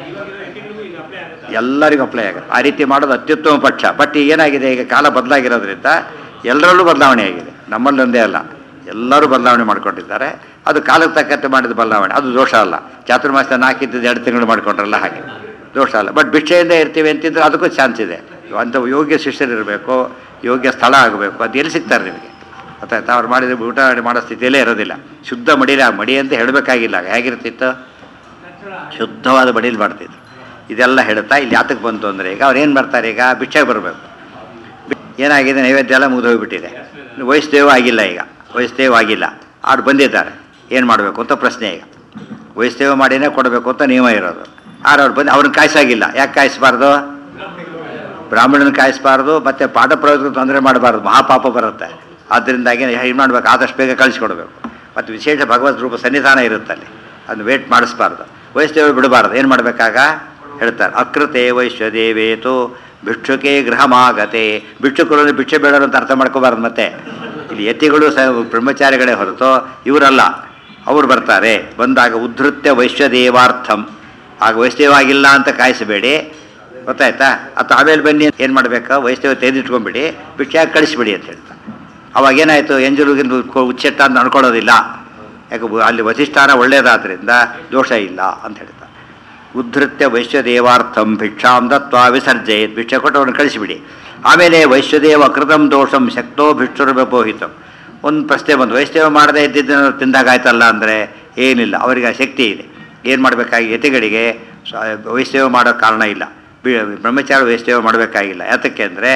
ಎಲ್ಲರಿಗೂ ಅಪ್ಲೈ ಆಗುತ್ತೆ ಆ ರೀತಿ ಮಾಡೋದು ಅತ್ಯುತ್ತಮ ಪಕ್ಷ ಬಟ್ ಈಗ ಏನಾಗಿದೆ ಈಗ ಕಾಲ ಬದಲಾಗಿರೋದ್ರಿಂದ ಎಲ್ಲರಲ್ಲೂ ಬದಲಾವಣೆ ಆಗಿದೆ ನಮ್ಮಲ್ಲೊಂದೇ ಅಲ್ಲ ಎಲ್ಲರೂ ಬದಲಾವಣೆ ಮಾಡ್ಕೊಂಡಿದ್ದಾರೆ ಅದು ಕಾಲಕ್ಕೆ ತಕ್ಕಂತೆ ಮಾಡಿದ ಬದಲಾವಣೆ ಅದು ದೋಷ ಅಲ್ಲ ಚಾತುರ್ಮಾಸ ನಾಲ್ಕಿದ್ದು ಎರಡು ತಿಂಗಳು ಮಾಡ್ಕೊಂಡ್ರಲ್ಲ ಹಾಗೆ ದೋಷ ಅಲ್ಲ ಬಟ್ ಭಿಕ್ಷೆಯಿಂದ ಇರ್ತೀವಿ ಅಂತಿದ್ರೆ ಅದಕ್ಕೂ ಚಾನ್ಸ್ ಇದೆ ಅಂಥ ಯೋಗ್ಯ ಶಿಷ್ಯರಿರಬೇಕು ಯೋಗ್ಯ ಸ್ಥಳ ಆಗಬೇಕು ಅದು ಎಲ್ಲಿ ಸಿಗ್ತಾರೆ ನಿಮಗೆ ಗೊತ್ತಾಯ್ತಾ ಅವ್ರು ಮಾಡಿದ ಊಟ ಮಾಡೋ ಸ್ಥಿತಿಯಲ್ಲೇ ಇರೋದಿಲ್ಲ ಶುದ್ಧ ಮಡಿಲಿ ಆ ಮಡಿ ಅಂತ ಹೇಳಬೇಕಾಗಿಲ್ಲ ಹೇಗಿರ್ತಿತ್ತು ಶುದ್ಧವಾದ ಬಡಿಲಿ ಮಾಡ್ತಿದ್ರು ಇದೆಲ್ಲ ಹೇಳ್ತಾ ಇಲ್ಲಿ ಯಾತಕ್ಕೆ ಬಂತು ಅಂದರೆ ಈಗ ಅವ್ರು ಏನು ಮಾಡ್ತಾರೆ ಈಗ ಭಿಕ್ಷೆಗೆ ಬರಬೇಕು ಏನಾಗಿದೆ ನೈವೇದ್ಯ ಎಲ್ಲ ಮುಗಿದೋಗ್ಬಿಟ್ಟಿದೆ ವಯಸ್ಸೇವ ಆಗಿಲ್ಲ ಈಗ ವಯಸ್ಸೇವ ಆಗಿಲ್ಲ ಅವ್ರು ಬಂದಿದ್ದಾರೆ ಏನು ಮಾಡಬೇಕು ಅಂತ ಪ್ರಶ್ನೆ ಈಗ ವಯಸ್ಸೇವ ಮಾಡಿನೇ ಕೊಡಬೇಕು ಅಂತ ನಿಯಮ ಇರೋದು ಆರು ಅವ್ರು ಬಂದು ಅವ್ರನ್ನ ಕಾಯಿಸಾಗಿಲ್ಲ ಯಾಕೆ ಕಾಯಿಸ್ಬಾರ್ದು ಬ್ರಾಹ್ಮಣನ ಕಾಯಿಸ್ಬಾರ್ದು ಮತ್ತು ಪಾಠ ಪ್ರಯೋಜನ ತೊಂದರೆ ಮಾಡಬಾರ್ದು ಮಹಾಪಾಪ ಬರುತ್ತೆ ಆದ್ದರಿಂದಾಗಿ ಏನು ಮಾಡ್ಬೇಕು ಆದಷ್ಟು ಬೇಗ ಕಳಿಸ್ಕೊಡ್ಬೇಕು ಮತ್ತು ವಿಶೇಷ ಭಗವದ್ ರೂಪ ಸನ್ನಿಧಾನ ಇರುತ್ತೆ ಅಲ್ಲಿ ಅದನ್ನು ವೇಟ್ ಮಾಡಿಸ್ಬಾರ್ದು ವಯಸ್ಸೇವೆ ಬಿಡಬಾರ್ದು ಏನು ಮಾಡಬೇಕಾಗ ಹೇಳ್ತಾರೆ ಅಕೃತೆ ವೈಶ್ವದೇವೇತು ಭಿಕ್ಷುಕೆ ಗೃಹಮಾಗತೆ ಭಿಕ್ಷುಕರು ಭಿಕ್ಷೆ ಬೇಡರು ಅಂತ ಅರ್ಥ ಮಾಡ್ಕೋಬಾರ್ದು ಮತ್ತೆ ಇಲ್ಲಿ ಯತಿಗಳು ಸ ಬ್ರಹ್ಮಚಾರಿಗಳೇ ಹೊರತು ಇವರಲ್ಲ ಅವ್ರು ಬರ್ತಾರೆ ಬಂದಾಗ ಉದ್ಧೃತ್ಯ ವೈಶ್ವದೇವಾರ್ಥಂ ಆಗ ವೈಷ್ಣವ ಆಗಿಲ್ಲ ಅಂತ ಕಾಯಿಸಬೇಡಿ ಗೊತ್ತಾಯ್ತಾ ಅಥವಾ ಆಮೇಲೆ ಬನ್ನಿ ಏನು ಮಾಡಬೇಕು ವೈಷ್ಣವ ತೆಗೆದಿಟ್ಕೊಂಬಿಡಿ ಭಿಕ್ಷೆಯಾಗಿ ಕಳಿಸ್ಬಿಡಿ ಅಂತ ಹೇಳ್ತಾರೆ ಅವಾಗ ಏನಾಯಿತು ಎಂಜಲುಗಿಂದು ಉಚ್ಚೆಟ್ಟ ಅಂತ ಅನ್ಕೊಳ್ಳೋದಿಲ್ಲ ಯಾಕೆ ಬ- ಅಲ್ಲಿ ವಸಿಷ್ಠಾನ ಒಳ್ಳೆಯದಾದ್ರಿಂದ ದೋಷ ಇಲ್ಲ ಅಂತ ಹೇಳ್ತಾರೆ ಉದ್ಧೃತ್ಯ ವೈಶ್ವದೇವಾರ್ಥಂ ಭಿಕ್ಷಾಂ ದತ್ವಾ ವಿಸರ್ಜಯೇತ್ ಭಿಕ್ಷೆ ಕೊಟ್ಟು ಅವ್ರನ್ನ ಕಳಿಸಿಬಿಡಿ ಆಮೇಲೆ ವೈಶ್ವದೇವ ಕೃತಂ ದೋಷಂ ಶಕ್ತೋ ಭಿಕ್ಷುರ್ವ್ಯಪೋಹಿತಂ ಒಂದು ಪ್ರಶ್ನೆ ಬಂದು ವೈಷ್ಣವ ಮಾಡದೇ ಇದ್ದಿದ್ದನ್ನು ತಿಂದಾಗಾಯ್ತಲ್ಲ ಅಂದರೆ ಏನಿಲ್ಲ ಅವರಿಗೆ ಆ ಶಕ್ತಿ ಇದೆ ಏನು ಮಾಡಬೇಕಾಗಿ ಯತಿಗಳಿಗೆ ಸ- ವೈಷ್ಣವ ಮಾಡೋ ಕಾರಣ ಇಲ್ಲ ಬಿ- ಬ್ರಹ್ಮಚಾರ ವೈಷ್ಣವ ಮಾಡಬೇಕಾಗಿಲ್ಲ ಯಾತಕ್ಕೆ ಅಂದರೆ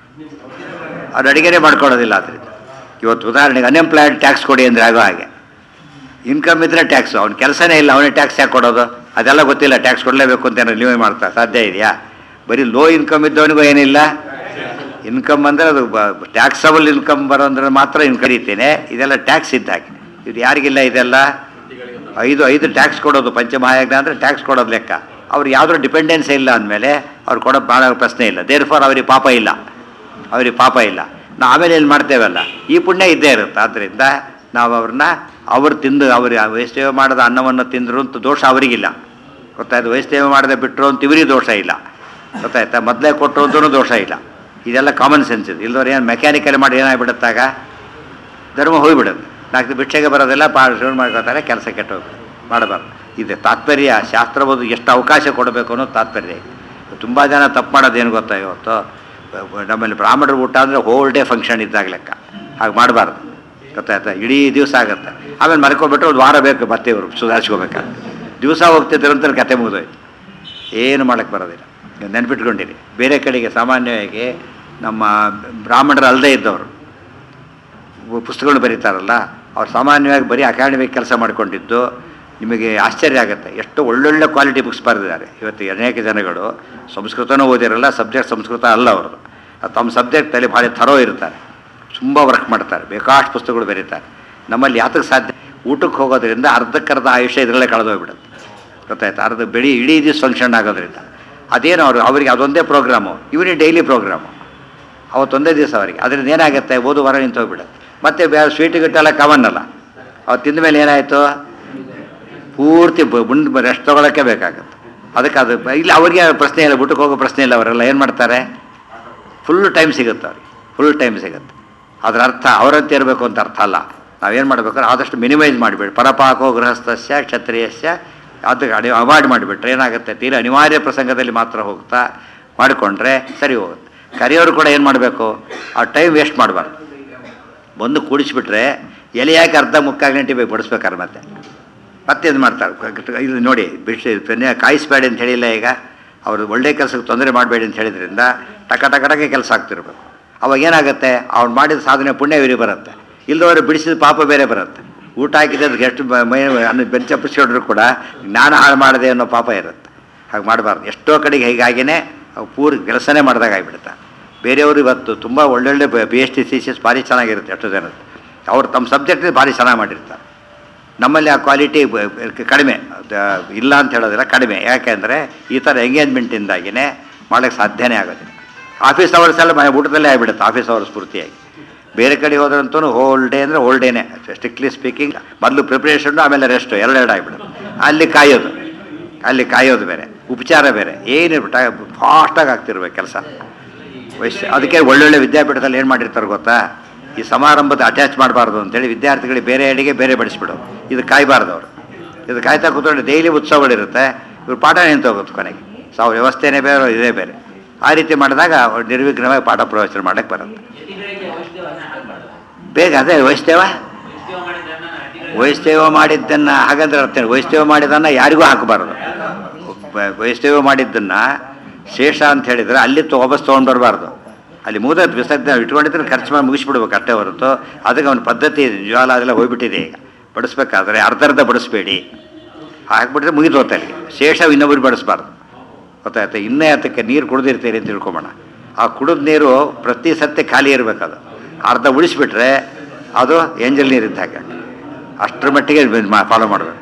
ಅವ್ರು ಅಡುಗೆನೇ ಮಾಡ್ಕೊಳ್ಳೋದಿಲ್ಲ ಅದರಿಂದ ಇವತ್ತು ಉದಾಹರಣೆಗೆ ಅನ್ಎಂಪ್ಲಾಯ್ಡ್ ಟ್ಯಾಕ್ಸ್ ಕೊಡಿ ಅಂದರೆ ಆಗೋ ಹಾಗೆ ಇನ್ಕಮ್ ಇದ್ರೆ ಟ್ಯಾಕ್ಸು ಅವ್ನ ಕೆಲಸನೇ ಇಲ್ಲ ಅವನೇ ಟ್ಯಾಕ್ಸ್ ಯಾಕೆ ಕೊಡೋದು ಅದೆಲ್ಲ ಗೊತ್ತಿಲ್ಲ ಟ್ಯಾಕ್ಸ್ ಕೊಡಲೇಬೇಕು ಅಂತ ಏನಾದ್ರು ನೀವೇ ಮಾಡ್ತಾ ಸಾಧ್ಯ ಇದೆಯಾ ಬರೀ ಲೋ ಇನ್ಕಮ್ ಇದ್ದವನಿಗೂ ಏನಿಲ್ಲ ಇನ್ಕಮ್ ಅಂದರೆ ಅದು ಟ್ಯಾಕ್ಸಬಲ್ ಇನ್ಕಮ್ ಬರೋ ಅಂದ್ರೆ ಮಾತ್ರ ಇನ್ ಕರೀತೇನೆ ಇದೆಲ್ಲ ಟ್ಯಾಕ್ಸ್ ಇದ್ದ ಹಾಗೆ ಇದು ಯಾರಿಗಿಲ್ಲ ಇದೆಲ್ಲ ಐದು ಐದು ಟ್ಯಾಕ್ಸ್ ಕೊಡೋದು ಪಂಚಮಹಾಯಜ್ಞ ಅಂದರೆ ಟ್ಯಾಕ್ಸ್ ಕೊಡೋದು ಲೆಕ್ಕ ಅವ್ರು ಯಾವುದೂ ಡಿಪೆಂಡೆನ್ಸ್ ಇಲ್ಲ ಅಂದಮೇಲೆ ಅವ್ರು ಕೊಡೋ ಮಾಡೋ ಪ್ರಶ್ನೆ ಇಲ್ಲ ದೇರ್ ಫಾರ್ ಅವ್ರಿಗೆ ಪಾಪ ಇಲ್ಲ ಅವ್ರಿಗೆ ಪಾಪ ಇಲ್ಲ ನಾವು ಆಮೇಲೆ ಏನು ಮಾಡ್ತೇವಲ್ಲ ಈ ಪುಣ್ಯ ಇದ್ದೇ ಇರುತ್ತೆ ಆದ್ದರಿಂದ ನಾವು ಅವ್ರನ್ನ ಅವ್ರು ತಿಂದು ಅವ್ರು ವೈಷ್ಣವ ಮಾಡದ ಅನ್ನವನ್ನು ತಿಂದರು ಅಂತ ದೋಷ ಅವರಿಗಿಲ್ಲ ಗೊತ್ತಾಯ್ತು ವೈಷ್ಣವ ಮಾಡದೆ ಬಿಟ್ಟರು ಅಂತ ಇವರಿಗೆ ದೋಷ ಇಲ್ಲ ಗೊತ್ತಾಯ್ತಾ ಮೊದಲೇ ಕೊಟ್ಟರು ಅಂತೂ ದೋಷ ಇಲ್ಲ ಇದೆಲ್ಲ ಕಾಮನ್ ಸೆನ್ಸ್ ಇದು ಇಲ್ಲದವ್ರು ಏನು ಮೆಕ್ಯಾನಿಕಲ್ ಮಾಡಿ ಏನಾಗ್ಬಿಡುತ್ತಾಗ ಧರ್ಮ ಹೋಗ್ಬಿಡುತ್ತೆ ನಾಲ್ಕು ಭಿಕ್ಷೆಗೆ ಬರೋದೆಲ್ಲ ಪಾ ಶುರು ಮಾಡ್ಕೋತಾರೆ ಕೆಲಸ ಕೆಟ್ಟೋಗ್ತದೆ ಮಾಡಬಾರ್ದು ಇದು ತಾತ್ಪರ್ಯ ಶಾಸ್ತ್ರ ಓದು ಎಷ್ಟು ಅವಕಾಶ ಕೊಡಬೇಕು ಅನ್ನೋದು ತಾತ್ಪರ್ಯ ತುಂಬ ಜನ ತಪ್ಪು ಮಾಡೋದೇನು ಗೊತ್ತಾ ಇವತ್ತು ನಮ್ಮಲ್ಲಿ ಬ್ರಾಹ್ಮಣರು ಊಟ ಅಂದರೆ ಹೋಲ್ ಡೇ ಫಂಕ್ಷನ್ ಇದ್ದಾಗ ಲೆಕ್ಕ ಹಾಗೆ ಮಾಡಬಾರ್ದು ಗೊತ್ತಾಯ್ತಾ ಇಡೀ ದಿವಸ ಆಗುತ್ತೆ ಆಮೇಲೆ ಮರ್ಕೊಬಿಟ್ಟು ಒಂದು ವಾರ ಬೇಕು ಮತ್ತೆ ಇವರು ಸುಧಾರಿಸ್ಕೋಬೇಕಾದ್ರೆ ದಿವಸ ಹೋಗ್ತಿದ್ರಂತ ಕತೆ ಮುಗಿದೋಯ್ತು ಏನು ಮಾಡಕ್ಕೆ ಬರೋದಿಲ್ಲ ನೆನ್ಪಿಟ್ಕೊಂಡಿರಿ ಬೇರೆ ಕಡೆಗೆ ಸಾಮಾನ್ಯವಾಗಿ ನಮ್ಮ ಬ್ರಾಹ್ಮಣರು ಅಲ್ಲದೆ ಇದ್ದವರು ಪುಸ್ತಕಗಳು ಬರೀತಾರಲ್ಲ ಅವ್ರು ಸಾಮಾನ್ಯವಾಗಿ ಬರೀ ಅಕಾಡೆಮಿಕ್ ಕೆಲಸ ಮಾಡಿಕೊಂಡಿದ್ದು ನಿಮಗೆ ಆಶ್ಚರ್ಯ ಆಗುತ್ತೆ ಎಷ್ಟು ಒಳ್ಳೊಳ್ಳೆ ಕ್ವಾಲಿಟಿ ಬುಕ್ಸ್ ಬರೆದಿದ್ದಾರೆ ಇವತ್ತು ಅನೇಕ ಜನಗಳು ಸಂಸ್ಕೃತನೂ ಓದಿರಲ್ಲ ಸಬ್ಜೆಕ್ಟ್ ಸಂಸ್ಕೃತ ಅಲ್ಲ ಅವ್ರದ್ದು ಅದು ತಮ್ಮ ಸಬ್ಜೆಕ್ಟಲ್ಲಿ ಭಾಳ ಥರೋ ಇರ್ತಾರೆ ತುಂಬ ವರ್ಕ್ ಮಾಡ್ತಾರೆ ಬೇಕಾಷ್ಟು ಪುಸ್ತಕಗಳು ಬರೀತಾರೆ ನಮ್ಮಲ್ಲಿ ಯಾತಕ್ಕೆ ಸಾಧ್ಯ ಊಟಕ್ಕೆ ಹೋಗೋದ್ರಿಂದ ಅರ್ಧಕ್ಕರ್ಧ ಆಯುಷ್ಯ ಇದರಲ್ಲೇ ಕಳೆದೋಗ್ಬಿಡುತ್ತೆ ಗೊತ್ತಾಯ್ತು ಅರ್ಧ ಬೆಳಿ ಇಡೀ ದಿವಸ ಫಂಕ್ಷನ್ ಆಗೋದ್ರಿಂದ ಅದೇನು ಅವರು ಅವರಿಗೆ ಅದೊಂದೇ ಪ್ರೋಗ್ರಾಮು ಇವನಿಗೆ ಡೈಲಿ ಪ್ರೋಗ್ರಾಮು ಅವತ್ತೊಂದೇ ದಿವಸ ಅವರಿಗೆ ಅದರಿಂದ ಏನಾಗುತ್ತೆ ಓದು ಹೊರ ನಿಂತು ಹೋಗ್ಬಿಡುತ್ತೆ ಮತ್ತೆ ಬೇರೆ ಸ್ವೀಟ್ ಗಿಟ್ಟೆಲ್ಲ ಕವನ್ ಅಲ್ಲ ಅವ್ರು ತಿಂದ ಮೇಲೆ ಏನಾಯಿತು ಪೂರ್ತಿ ಮುಂದೆ ರೆಸ್ಟ್ ತೊಗೊಳಕ್ಕೆ ಬೇಕಾಗುತ್ತೆ ಅದಕ್ಕೆ ಅದು ಇಲ್ಲ ಅವ್ರಿಗೆ ಪ್ರಶ್ನೆ ಇಲ್ಲ ಊಟಕ್ಕೆ ಹೋಗೋ ಪ್ರಶ್ನೆ ಇಲ್ಲ ಅವರೆಲ್ಲ ಏನು ಮಾಡ್ತಾರೆ ಫುಲ್ ಟೈಮ್ ಸಿಗುತ್ತೆ ಅವ್ರಿಗೆ ಫುಲ್ ಟೈಮ್ ಸಿಗುತ್ತೆ ಅದರ ಅರ್ಥ ಅವರಂತೆ ಇರಬೇಕು ಅಂತ ಅರ್ಥ ಅಲ್ಲ ನಾವೇನು ಮಾಡ್ಬೇಕಾದ್ರೆ ಆದಷ್ಟು ಮಿನಿಮೈಸ್ ಮಾಡಿಬಿಡಿ ಪರಪಾಕೋ ಗೃಹಸ್ಥಸ್ಯ ಕ್ಷತ್ರಿಯಸ್ಯ ಅದಕ್ಕೆ ಅಡಿ ಅವಾಯ್ಡ್ ಮಾಡಿಬಿಟ್ರೆ ಏನಾಗುತ್ತೆ ತೀರಾ ಅನಿವಾರ್ಯ ಪ್ರಸಂಗದಲ್ಲಿ ಮಾತ್ರ ಹೋಗ್ತಾ ಮಾಡಿಕೊಂಡ್ರೆ ಸರಿ ಹೋಗುತ್ತೆ ಕರಿಯೋರು ಕೂಡ ಏನು ಮಾಡಬೇಕು ಆ ಟೈಮ್ ವೇಸ್ಟ್ ಮಾಡಬಾರ್ದು ಬಂದು ಕೂಡಿಸ್ಬಿಟ್ರೆ ಎಲೆ ಯಾಕೆ ಅರ್ಧ ಮುಕ್ಕಾಲು ಗಂಟೆ ಬೇಕು ಬಡಿಸ್ಬೇಕಾರೆ ಮತ್ತೆ ಮತ್ತೆ ಇದು ಮಾಡ್ತಾರೆ ಇದು ನೋಡಿ ಬಿಸಿ ಪೆನ್ನೆ ಕಾಯಿಸ್ಬೇಡಿ ಅಂತ ಹೇಳಿಲ್ಲ ಈಗ ಅವರು ಒಳ್ಳೆ ಕೆಲಸಕ್ಕೆ ತೊಂದರೆ ಮಾಡಬೇಡಿ ಅಂತ ಹೇಳಿದ್ರಿಂದ ಟಕ ಟಕ ಟಕ ಕೆಲಸ ಆಗ್ತಿರ್ಬೇಕು ಅವಾಗ ಏನಾಗುತ್ತೆ ಅವ್ನು ಮಾಡಿದ ಸಾಧನೆ ಪುಣ್ಯ ಇವ್ರಿಗೆ ಬರುತ್ತೆ ಇಲ್ಲದವರು ಬಿಡಿಸಿದ ಪಾಪ ಬೇರೆ ಬರುತ್ತೆ ಊಟ ಹಾಕಿದ್ದಕ್ಕೆ ಎಷ್ಟು ಬ- ಮೈ ಅನ್ನ ಬೆಂಚಪ್ಪಿಸ್ಕೊಂಡ್ರು ಕೂಡ ಜ್ಞಾನ ಹಾಳು ಮಾಡಿದೆ ಅನ್ನೋ ಪಾಪ ಇರುತ್ತೆ ಹಾಗೆ ಮಾಡಬಾರ್ದು ಎಷ್ಟೋ ಕಡೆಗೆ ಹೀಗಾಗಿನೇ ಅವು ಪೂರ್ ಕೆಲಸನೇ ಮಾಡಿದಾಗ ಆಗಿಬಿಡುತ್ತೆ ಬೇರೆಯವರು ಇವತ್ತು ತುಂಬ ಒಳ್ಳೊಳ್ಳೆ ಪಿ ಎಚ್ ಡಿ ಥೀಸಿಸ್ ಭಾರಿ ಚೆನ್ನಾಗಿರುತ್ತೆ ಎಷ್ಟೋ ಜನದ್ದು ಅವ್ರು ತಮ್ಮ ಸಬ್ಜೆಕ್ಟ್ ಭಾರಿ ಚೆನ್ನಾಗಿ ಮಾಡಿರ್ತಾರೆ ನಮ್ಮಲ್ಲಿ ಆ ಕ್ವಾಲಿಟಿ ಕಡಿಮೆ ಅದ- ಇಲ್ಲ ಅಂತ ಹೇಳೋದಿಲ್ಲ ಕಡಿಮೆ ಯಾಕೆಂದರೆ ಈ ಥರ ಎಂಗೇಜ್ಮೆಂಟಿಂದಾಗಿಯೇ ಮಾಡೋಕ್ಕೆ ಸಾಧ್ಯನೇ ಆಗೋದಿಲ್ಲ ಆಫೀಸ್ ಅವರ್ಸ್ ಎಲ್ಲ ಮನೆ ಊಟದಲ್ಲೇ ಆಗಿಬಿಡುತ್ತೆ ಆಫೀಸ್ ಅವರ್ಸ್ ಪೂರ್ತಿಯಾಗಿ ಬೇರೆ ಕಡೆ ಹೋದ್ರಂತೂ ಹೋಲ್ ಡೇ ಅಂದರೆ ಹೋಲ್ ಡೇನೆ ಸ್ಟ್ರಿಕ್ಟ್ಲಿ ಸ್ಪೀಕಿಂಗ್ ಮೊದಲು ಪ್ರಿಪ್ರೇಷನ್ನು ಆಮೇಲೆ ರೆಸ್ಟು ಎರಡೆರಡು ಆಗಿಬಿಡುತ್ತೆ ಅಲ್ಲಿ ಕಾಯೋದು ಅಲ್ಲಿ ಕಾಯೋದು ಬೇರೆ ಉಪಚಾರ ಬೇರೆ ಏನಿರ್ಬಿಟ್ಟ ಫಾಸ್ಟಾಗಿ ಆಗ್ತಿರ್ಬೇಕು ಕೆಲಸ ವೈಶ್ಯ ಅದಕ್ಕೆ ಒಳ್ಳೊಳ್ಳೆ ವಿದ್ಯಾಪೀಠದಲ್ಲಿ ಏನು ಮಾಡಿರ್ತಾರೆ ಗೊತ್ತಾ ಈ ಸಮಾರಂಭದ ಅಟ್ಯಾಚ್ ಮಾಡಬಾರ್ದು ಅಂತೇಳಿ ವಿದ್ಯಾರ್ಥಿಗಳಿಗೆ ಬೇರೆ ಅಡಿಗೆ ಬೇರೆ ಬಡಿಸ್ಬಿಡು ಇದು ಕಾಯಬಾರ್ದು ಅವರು ಇದು ಕಾಯ್ತಾ ಕೂತ್ಕೊಂಡು ಡೈಲಿ ಉತ್ಸವಗಳಿರುತ್ತೆ ಇವ್ರು ಪಾಠ ನಿಂತು ಹೋಗುತ್ತೆ ಕೊನೆಗೆ ಸೊ ಅವ್ರ ವ್ಯವಸ್ಥೆನೇ ಬೇರೆ ಇದೇ ಬೇರೆ ಆ ರೀತಿ ಮಾಡಿದಾಗ ಅವ್ರು ನಿರ್ವಿಘ್ನವಾಗಿ ಪಾಠ ಪ್ರವಚನ ಮಾಡಕ್ಕೆ ಬರುತ್ತೆ ಯತಿಗಳಿಗೆ ವೈಷ್ಣವನ್ನ ಹಾಕ್ಬಾರ್ದು. ಬೇಗ ಅದೇ ವೈಷ್ಣವ ವೈಷ್ಣವ ಮಾಡಿದ್ದನ್ನ ಯತಿಗಳಿಗೆ ವೈಷ್ಣವ ಮಾಡಿದ್ದನ್ನು ಹಾಗಂದ್ರೆ ಅರ್ಥ ಏನು? ವೈಷ್ಣವ ಮಾಡಿದ್ದನ್ನು ಯಾರಿಗೂ ಹಾಕಬಾರ್ದು ವ- ವೈಷ್ಣವ ಮಾಡಿದ್ದನ್ನು ಶೇಷ ಅಂತ ಹೇಳಿದರೆ ಅಲ್ಲಿ ತೊ ವಾಪಸ್ ತೊಗೊಂಡು ಬರಬಾರ್ದು ಅಲ್ಲಿ ಮುಗಿದ ವಿಸರ್ಜನೆ ಇಟ್ಕೊಂಡಿದ್ರೆ ಖರ್ಚು ಮಾಡಿ ಮುಗಿಸ್ಬಿಡ್ಬೇಕು ಅಷ್ಟೇ ಹೊರತು ಅದಕ್ಕೆ ಅವನ ಪದ್ಧತಿ ಇದೆ ಜ್ವಾಲ ಅದೆಲ್ಲ ಹೋಗ್ಬಿಟ್ಟಿದೆ ಈಗ ಬಡಿಸ್ಬೇಕಾದ್ರೆ ಅರ್ಧ ಅರ್ಧ ಬಡಿಸ್ಬೇಡಿ ಹಾಕ್ಬಿಟ್ರೆ ಮುಗಿದು ಹೋಗ್ತಾ ಅಲ್ಲಿಗೆ ಶೇಷ ಇನ್ನೊಬ್ಬರು ಬಡಿಸ್ಬಾರ್ದು ಗೊತ್ತಾಯ್ತು ಇನ್ನೇ ಅದಕ್ಕೆ ನೀರು ಕುಡಿದಿರ್ತೀರಿ ಅಂತ ತಿಳ್ಕೊಂಬೋಣ ಆ ಕುಡಿದ ನೀರು ಪ್ರತಿ ಸತ್ಯ ಖಾಲಿ ಇರಬೇಕದು ಅರ್ಧ ಉಳಿಸ್ಬಿಟ್ರೆ ಅದು ಏಂಜಲ್ ನೀರು ಇದ್ದ ಹಾಗೆ ಅಷ್ಟರ ಮಟ್ಟಿಗೆ ಫಾಲೋ ಮಾಡಬೇಕು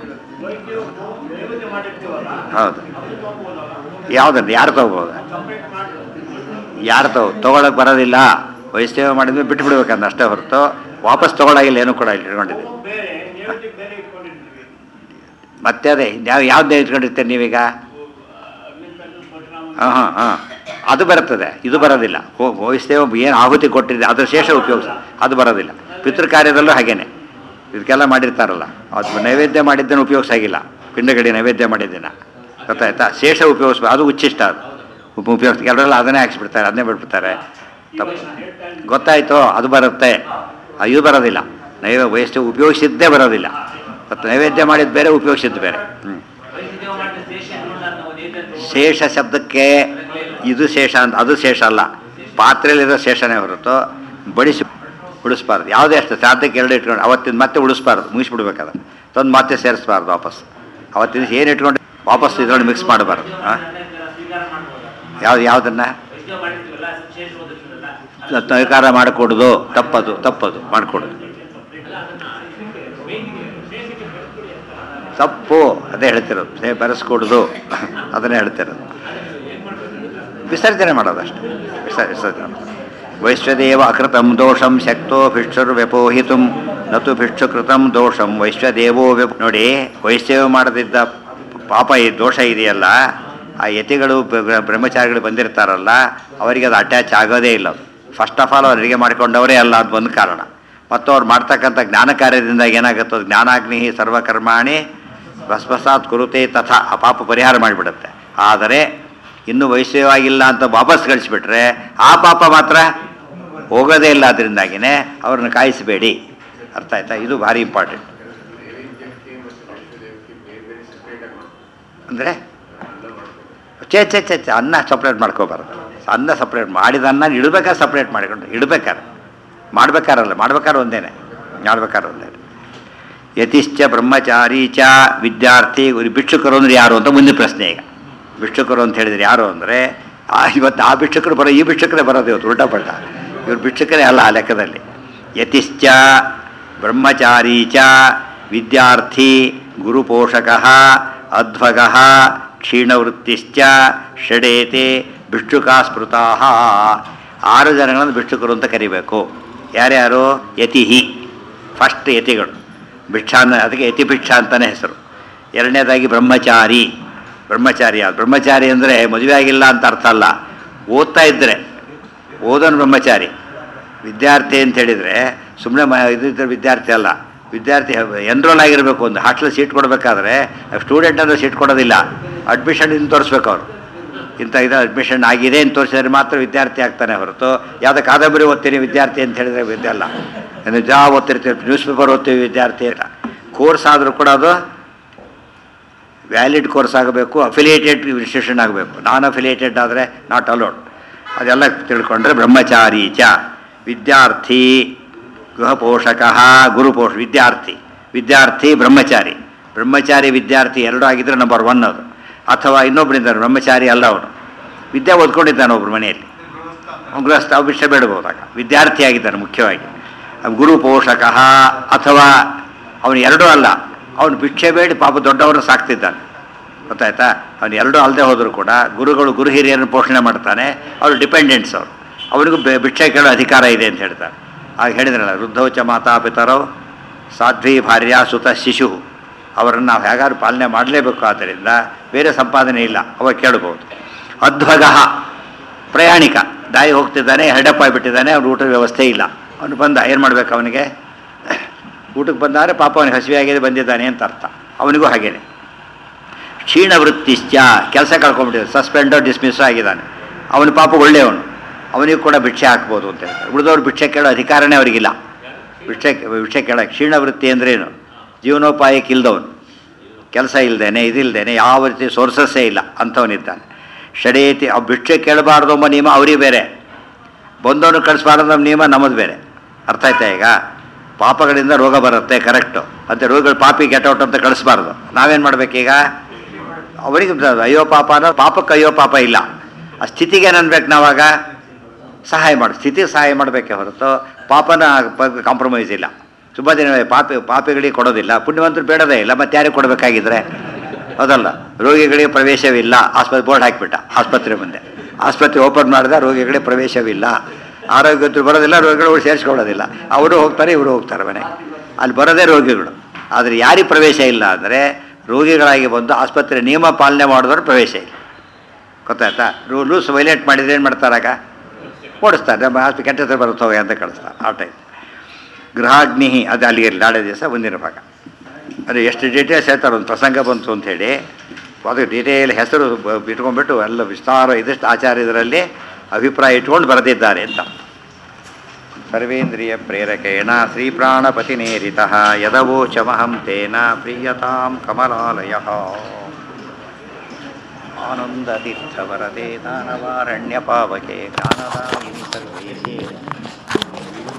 ನೈವೇದ್ಯ ಮಾಡಿರ್ತೀವಲ್ಲ ಹೌದು ಯಾವುದನ್ನು ಯಾರು ತಗೋಬೋದು ಕಂಪ್ಲೀಟ್ ಮಾಡಿ ಯಾರು ತಗೋ ತೊಗೊಳಕ್ಕೆ ಬರೋದಿಲ್ಲ ವೈಷ್ಣವ ಮಾಡಿದ್ಮೇಲೆ ಬಿಟ್ಟು ಬಿಡ್ಬೇಕಂದ ಅಷ್ಟೇ ಹೊರತು ವಾಪಸ್ ತೊಗೊಳಾಗಿಲ್ಲ ಏನೂ ಕೂಡ ಇಲ್ಲಿ ಇಟ್ಕೊಂಡಿದ್ದೀವಿ ಅವು ಬೇರೆ ನೈವೇದ್ಯ ಬೇರೆ ಇಟ್ಕೊಂಡಿರ್ತೀವಿ ಮತ್ತೆ ಅದೇ ಯಾವ ಯಾವ್ದು ಇಟ್ಕೊಂಡಿರ್ತೀರಿ ನೀವೀಗ ಅಗ್ನಿಕಲ್ಲು ಪರಶುರಾಮ ಹಾಂ ಹಾಂ ಹಾಂ ಅದು ಬರ್ತದೆ ಇದು ಬರೋದಿಲ್ಲ ಹೋ ವೈಷ್ಣವ ಏನು ಆಹುತಿ ಕೊಟ್ಟಿದೆ ಅದ್ರ ಶೇಷ ಉಪಯೋಗಿಸ ಅದು ಬರೋದಿಲ್ಲ ಪಿತೃ ಕಾರ್ಯದಲ್ಲೂ ಹಾಗೇನೆ ಇದಕ್ಕೆಲ್ಲ ಮಾಡಿರ್ತಾರಲ್ಲ ಅದು ನೈವೇದ್ಯ ಮಾಡಿದ್ದನ್ನು ಉಪಯೋಗಿಸಾಗಿಲ್ಲ ಪಿಂಡಗಡಿ ನೈವೇದ್ಯ ಮಾಡಿದ್ದನ್ನ ಗೊತ್ತಾಯ್ತಾ ಶೇಷ ಉಪಯೋಗಿಸ್ಬೇಕು ಅದು ಉಚ್ಚಿಷ್ಟ ಅದು ಉಪ ಉಪಯೋಗಿಸ್ ಕೆಲವರೆಲ್ಲ ಅದನ್ನೇ ಹಾಕ್ಸ್ಬಿಡ್ತಾರೆ ಅದನ್ನೇ ಬಿಟ್ಬಿಡ್ತಾರೆ ತಪ್ಪು ಗೊತ್ತಾಯ್ತು ಅದು ಬರುತ್ತೆ ಆ, ಇದು ಬರೋದಿಲ್ಲ ನೈವೇ ವೈಷ್ಣವ ಉಪಯೋಗಿಸಿದ್ದೇ ಬರೋದಿಲ್ಲ ಮತ್ತು ನೈವೇದ್ಯ ಮಾಡಿದ್ದು ಬೇರೆ ಉಪಯೋಗಿಸಿದ್ದು ಬೇರೆ ಹ್ಞೂ ವೈಷ್ಣವ ಮಾಡಿದ ಶೇಷ ಅನ್ನೋ ಒಂದು ಏಕಂತ ಶೇಷ ಶಬ್ದಕ್ಕೆ ಇದು ಶೇಷ ಅಂತ ಅದು ಶೇಷ ಅಲ್ಲ ಪಾತ್ರೆಯಲ್ಲಿರೋ ಶೇಷನೇ ಹೊರತು ಬಡಿಸಿ ಉಳಿಸ್ಬಾರ್ದು ಯಾವುದೇ ಅಷ್ಟು ಸಾಧ್ಯಕ್ಕೆ ಎರಡು ಇಟ್ಕೊಂಡು ಅವತ್ತಿನ ಮತ್ತೆ ಉಳಿಸ್ಬಾರ್ದು ಮುಗಿಸ್ಬಿಡ್ಬೇಕಾದ ತಂದು ಮತ್ತೆ ಸೇರಿಸ್ಬಾರ್ದು ವಾಪಸ್ ಅವತ್ತಿನ ಏನು ಇಟ್ಕೊಂಡು ವಾಪಸ್ ಇದ್ರೊಳಗೆ ಮಿಕ್ಸ್ ಮಾಡಬಾರ್ದು ಹಾಂ ಸ್ವೀಕಾರ ಮಾಡ್ಬೋದಾ ಯಾವ್ದು ಯಾವುದನ್ನು ವೈದ್ಯ ಮಾಡಿರ್ತೀವಲ್ಲ ಶೇಷ ಓದಿರ್ತೀವಲ್ಲ ಸ್ವೀಕಾರ ಮಾಡಿಕೊಡೋದು ತಪ್ಪದು ತಪ್ಪದು ಮಾಡಿಕೊಡೋದು ತಪ್ಪು ಅದೇ ಹೇಳ್ತಿರೋದು ಸೇ ಬೆರೆಸ್ಕೊಡೋದು ಅದನ್ನೇ ಹೇಳ್ತಿರೋದು ವಿಸರ್ಜನೆ ಮಾಡೋದು ಅಷ್ಟೇ ವಿಸರ್ ವಿಸರ್ಜನೆ ಮಾಡೋದು. ವೈಶ್ವದೇವ ಅಕೃತಂ ದೋಷಂ ಶಕ್ತೋ ಭಿಕ್ಷುರು ವ್ಯಪೋಹಿತು ನತು ಭಿಕ್ಷುಕೃತಂ ದೋಷಂ ವೈಶ್ವದೇವೋ ವ್ಯಪ ನೋಡಿ ವೈಶ್ಯವ ಮಾಡದಿದ್ದ ಪಾಪ ಈ ದೋಷ ಇದೆಯಲ್ಲ ಆ ಯತಿಗಳು ಬ- ಬ- ಬ್ರಹ್ಮಚಾರಿಗಳು ಬಂದಿರ್ತಾರಲ್ಲ ಅವರಿಗೆ ಅದು ಅಟ್ಯಾಚ್ ಆಗೋದೇ ಇಲ್ಲ ಫಸ್ಟ್ ಆಫ್ ಆಲ್ ಅವ್ರು ಅಡಿಗೆ ಮಾಡಿಕೊಂಡವರೇ ಅಲ್ಲ ಅದು ಒಂದು ಕಾರಣ ಮತ್ತು ಅವ್ರು ಮಾಡ್ತಕ್ಕಂಥ ಜ್ಞಾನ ಕಾರ್ಯದಿಂದ ಏನಾಗುತ್ತೋ ಜ್ಞಾನಾಗ್ನಿ ಸರ್ವಕರ್ಮಾಣಿ ಭಸ್ಮಸಾತ್ ಕುರುತೆ ತಥಾ ಆ ಪಾಪ ಪರಿಹಾರ ಮಾಡಿಬಿಡುತ್ತೆ ಆದರೆ ಇನ್ನೂ ವೈಶ್ಯವಾಗಿಲ್ಲ ಅಂತ ವಾಪಸ್ ಕಳಿಸ್ಬಿಟ್ರೆ ಆ ಪಾಪ ಮಾತ್ರ ಹೋಗೋದೇ ಇಲ್ಲ ಅದರಿಂದಾಗಿನೇ ಅವ್ರನ್ನ ಕಾಯಿಸಬೇಡಿ ಅರ್ಥ ಆಯ್ತಾ ಇದು ಭಾರಿ ಇಂಪಾರ್ಟೆಂಟ್ ಅಂದರೆ ಚೇ ಚೇ ಚೇ ಚೇ, ಅನ್ನ ಸಪ್ರೇಟ್ ಮಾಡ್ಕೋಬಾರ್ದು ಅನ್ನ ಸಪ್ರೇಟ್ ಮಾಡಿದ ಅನ್ನ ಇಡ್ಬೇಕಾದ್ರೆ ಸಪ್ರೇಟ್ ಮಾಡಿಕೊಂಡು ಇಡ್ಬೇಕಾದ್ರೆ ಮಾಡ್ಬೇಕಾರಲ್ಲ ಮಾಡ್ಬೇಕಾದ್ರೆ ಒಂದೇನೆ ಮಾಡ್ಬೇಕಾದ್ರೆ ಒಂದೇನೆ ಯತಿಶ್ಚ ಬ್ರಹ್ಮಚಾರಿ ಚ ವಿದ್ಯಾರ್ಥಿ ಇವ್ರು ಭಿಕ್ಷುಕರು ಅಂದ್ರೆ ಯಾರು ಅಂತ ಮುಂದಿನ ಪ್ರಶ್ನೆ ಈಗ ಭಿಕ್ಷುಕರು ಅಂತ ಹೇಳಿದ್ರೆ ಯಾರು ಅಂದರೆ ಇವತ್ತು ಆ ಭಿಕ್ಷುಕರು ಬರೋ ಈ ಭಿಕ್ಷುಕರೇ ಬರೋದು ಇವತ್ತು ಉಲ್ಟಾ ಪಲ್ಟ ಇವ್ರು ಭಿಕ್ಷುಕರೇ ಅಲ್ಲ ಆ ಲೆಕ್ಕದಲ್ಲಿ ಯತಿಶ್ಚ ಬ್ರಹ್ಮಚಾರಿ ಚ ವಿದ್ಯಾರ್ಥಿ ಗುರುಪೋಷಕ ಅಧ್ವಗ ಕ್ಷೀಣವೃತ್ತಿಶ್ಚ ಷಡೇತೆ ಭಿಕ್ಷುಕಾ ಸ್ಮೃತಾ ಆರು ಜನಗಳನ್ನು ಭಿಕ್ಷುಕರು ಅಂತ ಕರಿಬೇಕು ಯಾರ್ಯಾರು ಯತಿಹಿ ಫಸ್ಟ್ ಯತಿಗಳು ಭಿಕ್ಷಾನ ಅದಕ್ಕೆ ಯತಿ ಭಿಕ್ಷಾ ಅಂತಲೇ ಹೆಸರು ಎರಡನೇದಾಗಿ ಬ್ರಹ್ಮಚಾರಿ ಬ್ರಹ್ಮಚಾರಿ ಯಾವ್ದು ಬ್ರಹ್ಮಚಾರಿ ಅಂದರೆ ಮದುವೆ ಆಗಿಲ್ಲ ಅಂತ ಅರ್ಥ ಅಲ್ಲ ಓದ್ತಾ ಇದ್ದರೆ ಓದೋನು ಬ್ರಹ್ಮಚಾರಿ ವಿದ್ಯಾರ್ಥಿ ಅಂತ ಹೇಳಿದರೆ ಸುಮ್ಮನೆ ಮ ಇದ್ರ ವಿದ್ಯಾರ್ಥಿ ಅಲ್ಲ ವಿದ್ಯಾರ್ಥಿ ಎನ್ರೋಲ್ ಆಗಿರಬೇಕು ಒಂದು ಹಾಸ್ಟೆಲ್ ಸೀಟ್ ಕೊಡಬೇಕಾದ್ರೆ ಸ್ಟೂಡೆಂಟ್ ಅಂದರೆ ಸೀಟ್ ಕೊಡೋದಿಲ್ಲ ಅಡ್ಮಿಷನ್ ಇನ್ನು ತೋರಿಸ್ಬೇಕು ಅವರು ಇಂಥ ಇದು ಅಡ್ಮಿಷನ್ ಆಗಿದೆ ಅಂತ ತೋರಿಸಿದ್ರೆ ಮಾತ್ರ ವಿದ್ಯಾರ್ಥಿ ಆಗ್ತಾನೆ ಹೊರತು ಯಾವುದೇ ಕಾದಂಬರಿ ಓದ್ತೀನಿ ವಿದ್ಯಾರ್ಥಿ ಅಂತ ಹೇಳಿದರೆ ವಿದ್ಯೆ ಅಲ್ಲ ಇನ್ನು ಜಾ ಓದ್ತಿರ್ತೀವಿ ನ್ಯೂಸ್ ಪೇಪರ್ ಓದ್ತೀವಿ ವಿದ್ಯಾರ್ಥಿ ಇಲ್ಲ ಕೋರ್ಸ್ ಆದರೂ ಕೂಡ ಅದು ವ್ಯಾಲಿಡ್ ಕೋರ್ಸ್ ಆಗಬೇಕು ಅಫಿಲಿಯೇಟೆಡ್ ಇನ್ಸ್ಟಿಟ್ಯೂಷನ್ ಆಗಬೇಕು ನಾನ್ ಅಫಿಲಿಯೇಟೆಡ್ ಆದರೆ ನಾಟ್ ಅಲೋಡ್ ಅದೆಲ್ಲ ತಿಳ್ಕೊಂಡ್ರೆ ಬ್ರಹ್ಮಚಾರಿ ಚ ವಿದ್ಯಾರ್ಥಿ ಗೃಹಪೋಷಕ ಗುರುಪೋಷ ವಿದ್ಯಾರ್ಥಿ ವಿದ್ಯಾರ್ಥಿ ಬ್ರಹ್ಮಚಾರಿ ಬ್ರಹ್ಮಚಾರಿ ವಿದ್ಯಾರ್ಥಿ ಎರಡೂ ಆಗಿದ್ರೆ ನಂಬರ್ ಒನ್ ಅದು ಅಥವಾ ಇನ್ನೊಬ್ಬರಿದ್ದಾರೆ ಬ್ರಹ್ಮಚಾರಿ ಅಲ್ಲ ಅವನು ವಿದ್ಯೆ ಓದ್ಕೊಂಡಿದ್ದಾನೆ ಒಬ್ಬರು ಮನೆಯಲ್ಲಿ ಅವ್ನು ಗೃಹಸ್ಥ ಅವು ವಿಷಯ ಬೇಡಬಹುದಾಗ ವಿದ್ಯಾರ್ಥಿ ಆಗಿದ್ದಾನೆ ಮುಖ್ಯವಾಗಿ ಅವ್ನು ಗುರು ಪೋಷಕ ಅಥವಾ ಅವನು ಎರಡೂ ಅಲ್ಲ ಅವನು ಭಿಕ್ಷೆ ಬೇಡಿ ಪಾಪ ದೊಡ್ಡವರನ್ನು ಸಾಕ್ತಿದ್ದಾನೆ ಗೊತ್ತಾಯ್ತಾ ಅವನು ಎರಡೂ ಅಲ್ಲದೆ ಹೋದರೂ ಕೂಡ ಗುರುಗಳು ಗುರು ಹಿರಿಯರನ್ನು ಪೋಷಣೆ ಮಾಡ್ತಾನೆ ಅವರು ಡಿಪೆಂಡೆಂಟ್ಸ್ ಅವರು ಅವನಿಗೂ ಬೆ- ಭಿಕ್ಷೆ ಕೇಳೋ ಅಧಿಕಾರ ಇದೆ ಅಂತ ಹೇಳ್ತಾರೆ ಆಗ ಹೇಳಿದ್ರಲ್ಲ ವೃದ್ಧೌಚ ಮಾತಾ ಪಿತರೌ ಸಾಧ್ವಿ ಭಾರ್ಯ ಸುತ ಶಿಶು ಅವರನ್ನು ನಾವು ಹೇಗಾದ್ರು ಪಾಲನೆ ಮಾಡಲೇಬೇಕು ಆದ್ದರಿಂದ ಬೇರೆ ಸಂಪಾದನೆ ಇಲ್ಲ ಅವಾಗ ಕೇಳ್ಬೋದು ಅಧ್ವಗ ಪ್ರಯಾಣಿಕ ದಾರಿ ಹೋಗ್ತಿದ್ದಾನೆ ಹೆಡಪ್ ಆಗಿಬಿಟ್ಟಿದ್ದಾನೆ ಅವ್ನು ಊಟದ ವ್ಯವಸ್ಥೆ ಇಲ್ಲ ಅವನು ಬಂದ ಏನು ಮಾಡ್ಬೇಕು ಅವನಿಗೆ ಊಟಕ್ಕೆ ಬಂದಾದ್ರೆ ಪಾಪ ಅವನಿಗೆ ಹಸಿವೆಯಾಗಿದೆ ಬಂದಿದ್ದಾನೆ ಅಂತ ಅರ್ಥ ಅವನಿಗೂ ಹಾಗೇನೆ ಕ್ಷೀಣ ವೃತ್ತಿಶ್ಚ ಕೆಲಸ ಕಳ್ಕೊಂಡ್ಬಿಟ್ಟಿದ್ದಾನೆ ಸಸ್ಪೆಂಡೋ ಡಿಸ್ಮಿಸ್ಸೋ ಆಗಿದ್ದಾನೆ ಅವನ ಪಾಪ ಒಳ್ಳೆಯವನು ಅವನಿಗೂ ಕೂಡ ಭಿಕ್ಷೆ ಹಾಕ್ಬೋದು ಅಂತ ಹೇಳ್ತಾರೆ ಉಳಿದವ್ರು ಭಿಕ್ಷೆ ಕೇಳೋ ಅಧಿಕಾರನೇ ಅವರಿಗಿಲ್ಲ ಭಿಕ್ಷೆ ಭಿಕ್ಷೆ ಕೇಳ ಕ್ಷೀಣ ವೃತ್ತಿ ಅಂದ್ರೇನು ಜೀವನೋಪಾಯಕ್ಕೆ ಇಲ್ದವನು ಕೆಲಸ ಇಲ್ದೇನೆ ಇದಿಲ್ದೇನೆ ಯಾವ ರೀತಿ ಸೋರ್ಸಸ್ಸೇ ಇಲ್ಲ ಅಂಥವನಿದ್ದಾನೆ ಷಡೇತಿ ಆ ಭಿಕ್ಷೆ ಕೇಳಬಾರ್ದು ಎಂಬ ನಿಯಮ ಅವರಿಗೆ ಬೇರೆ ಬಂದವನು ಕಳಿಸ್ಬಾರ್ದು ಎಂಬ ನಿಯಮ ನಮ್ಮದು ಬೇರೆ ಅರ್ಥ ಆಯ್ತಾ ಈಗ ಪಾಪಗಳಿಂದ ರೋಗ ಬರುತ್ತೆ ಕರೆಕ್ಟು ಮತ್ತು ರೋಗಗಳು ಪಾಪಿ ಗೆಟೌಟ್ ಅಂತ ಕಳಿಸ್ಬಾರ್ದು ನಾವೇನು ಮಾಡ್ಬೇಕೀಗ ಅವರಿಗೆ ಅಯ್ಯೋ ಪಾಪ ಅನ್ನೋ ಪಾಪಕ್ಕೆ ಅಯ್ಯೋ ಪಾಪ ಇಲ್ಲ ಆ ಸ್ಥಿತಿಗೆ ಏನು ಅನ್ಬೇಕು ನಾವಾಗ ಸಹಾಯ ಮಾಡಿ ಸ್ಥಿತಿಗೆ ಸಹಾಯ ಮಾಡಬೇಕೇ ಹೊರತು ಪಾಪನ ಕಾಂಪ್ರಮೈಸ್ ಇಲ್ಲ ತುಂಬ ದಿನ ಪಾಪಿ ಪಾಪಿಗಳಿಗೆ ಕೊಡೋದಿಲ್ಲ ಪುಣ್ಯವಂತರು ಬೇಡದೇ ಇಲ್ಲ ಮತ್ತೆ ಯಾರಿಗೆ ಕೊಡಬೇಕಾಗಿದ್ರೆ ಹೌದಲ್ಲ ರೋಗಿಗಳಿಗೆ ಪ್ರವೇಶವಿಲ್ಲ ಆಸ್ಪತ್ರೆ ಬೋರ್ಡ್ ಹಾಕಿಬಿಟ್ಟ ಆಸ್ಪತ್ರೆ ಮುಂದೆ ಆಸ್ಪತ್ರೆ ಓಪನ್ ಮಾಡಿದ ರೋಗಿಗಳಿಗೆ ಪ್ರವೇಶವಿಲ್ಲ ಆರೋಗ್ಯವಂತರು ಬರೋದಿಲ್ಲ ರೋಗಿಗಳು ಸೇರಿಸ್ಕೊಳ್ಳೋದಿಲ್ಲ ಅವರು ಹೋಗ್ತಾರೆ ಇವರು ಹೋಗ್ತಾರೆ ಮನೆ ಅಲ್ಲಿ ಬರೋದೇ ರೋಗಿಗಳು ಆದರೆ ಯಾರಿಗೆ ಪ್ರವೇಶ ಇಲ್ಲ ಅಂದರೆ ರೋಗಿಗಳಾಗಿ ಬಂದು ಆಸ್ಪತ್ರೆ ನಿಯಮ ಪಾಲನೆ ಮಾಡಿದವರು ಪ್ರವೇಶ ಇಲ್ಲ ಗೊತ್ತಾಯ್ತಾ ರೂಲ್ಸ್ ವೈಲೇಟ್ ಮಾಡಿದ್ರೆ ಏನು ಮಾಡ್ತಾರಾಗ ಓಡಿಸ್ತಾರೆ ನಮ್ಮ ಆಸ್ಪತ್ರೆ ಕೆಟ್ಟ ಹತ್ರ ಬರುತ್ತೆ ಹೋಗಿ ಅಂತ ಕಳಿಸ್ತಾರೆ ಆ ಟೈಪ್ ಗೃಹಾಗ್ನಿ ಅದು ಅಲ್ಲಿಗೆ ನಾಳೆ ದಿವಸ ಮುಂದಿನ ಭಾಗ ಅದು ಎಷ್ಟು ಡೀಟೇಲ್ಸ್ ಹೇಳ್ತಾರೆ ಒಂದು ಪ್ರಸಂಗ ಬಂತು ಅಂಥೇಳಿ ಅದು ಡೀಟೇಲ್ ಹೆಸರು ಬ- ಇಟ್ಕೊಂಡ್ಬಿಟ್ಟು ಎಲ್ಲ ವಿಸ್ತಾರ ಇದಿಷ್ಟು ಆಚಾರ ಇದರಲ್ಲಿ ಅಭಿಪ್ರಾಯ ಇಟ್ಕೊಂಡು ಬರೆದಿದ್ದಾರೆ ಅಂತ ಸರ್ವೇಂದ್ರಿಯ ಪ್ರೇರಕೇಣ ಶ್ರೀಪ್ರಾಣಪತಿನೇರಿತ ಯದವೋಚಮಹಂ ತೇನ ಪ್ರೀಯತಾಂ ಕಮಲಾಲಯ ಆನಂದತೀರ್ಥವರದೆ ದಾನವಾರಣ್ಯ ಪಾವಕೆ ಜ್ಞಾನದಾಯಿನಿ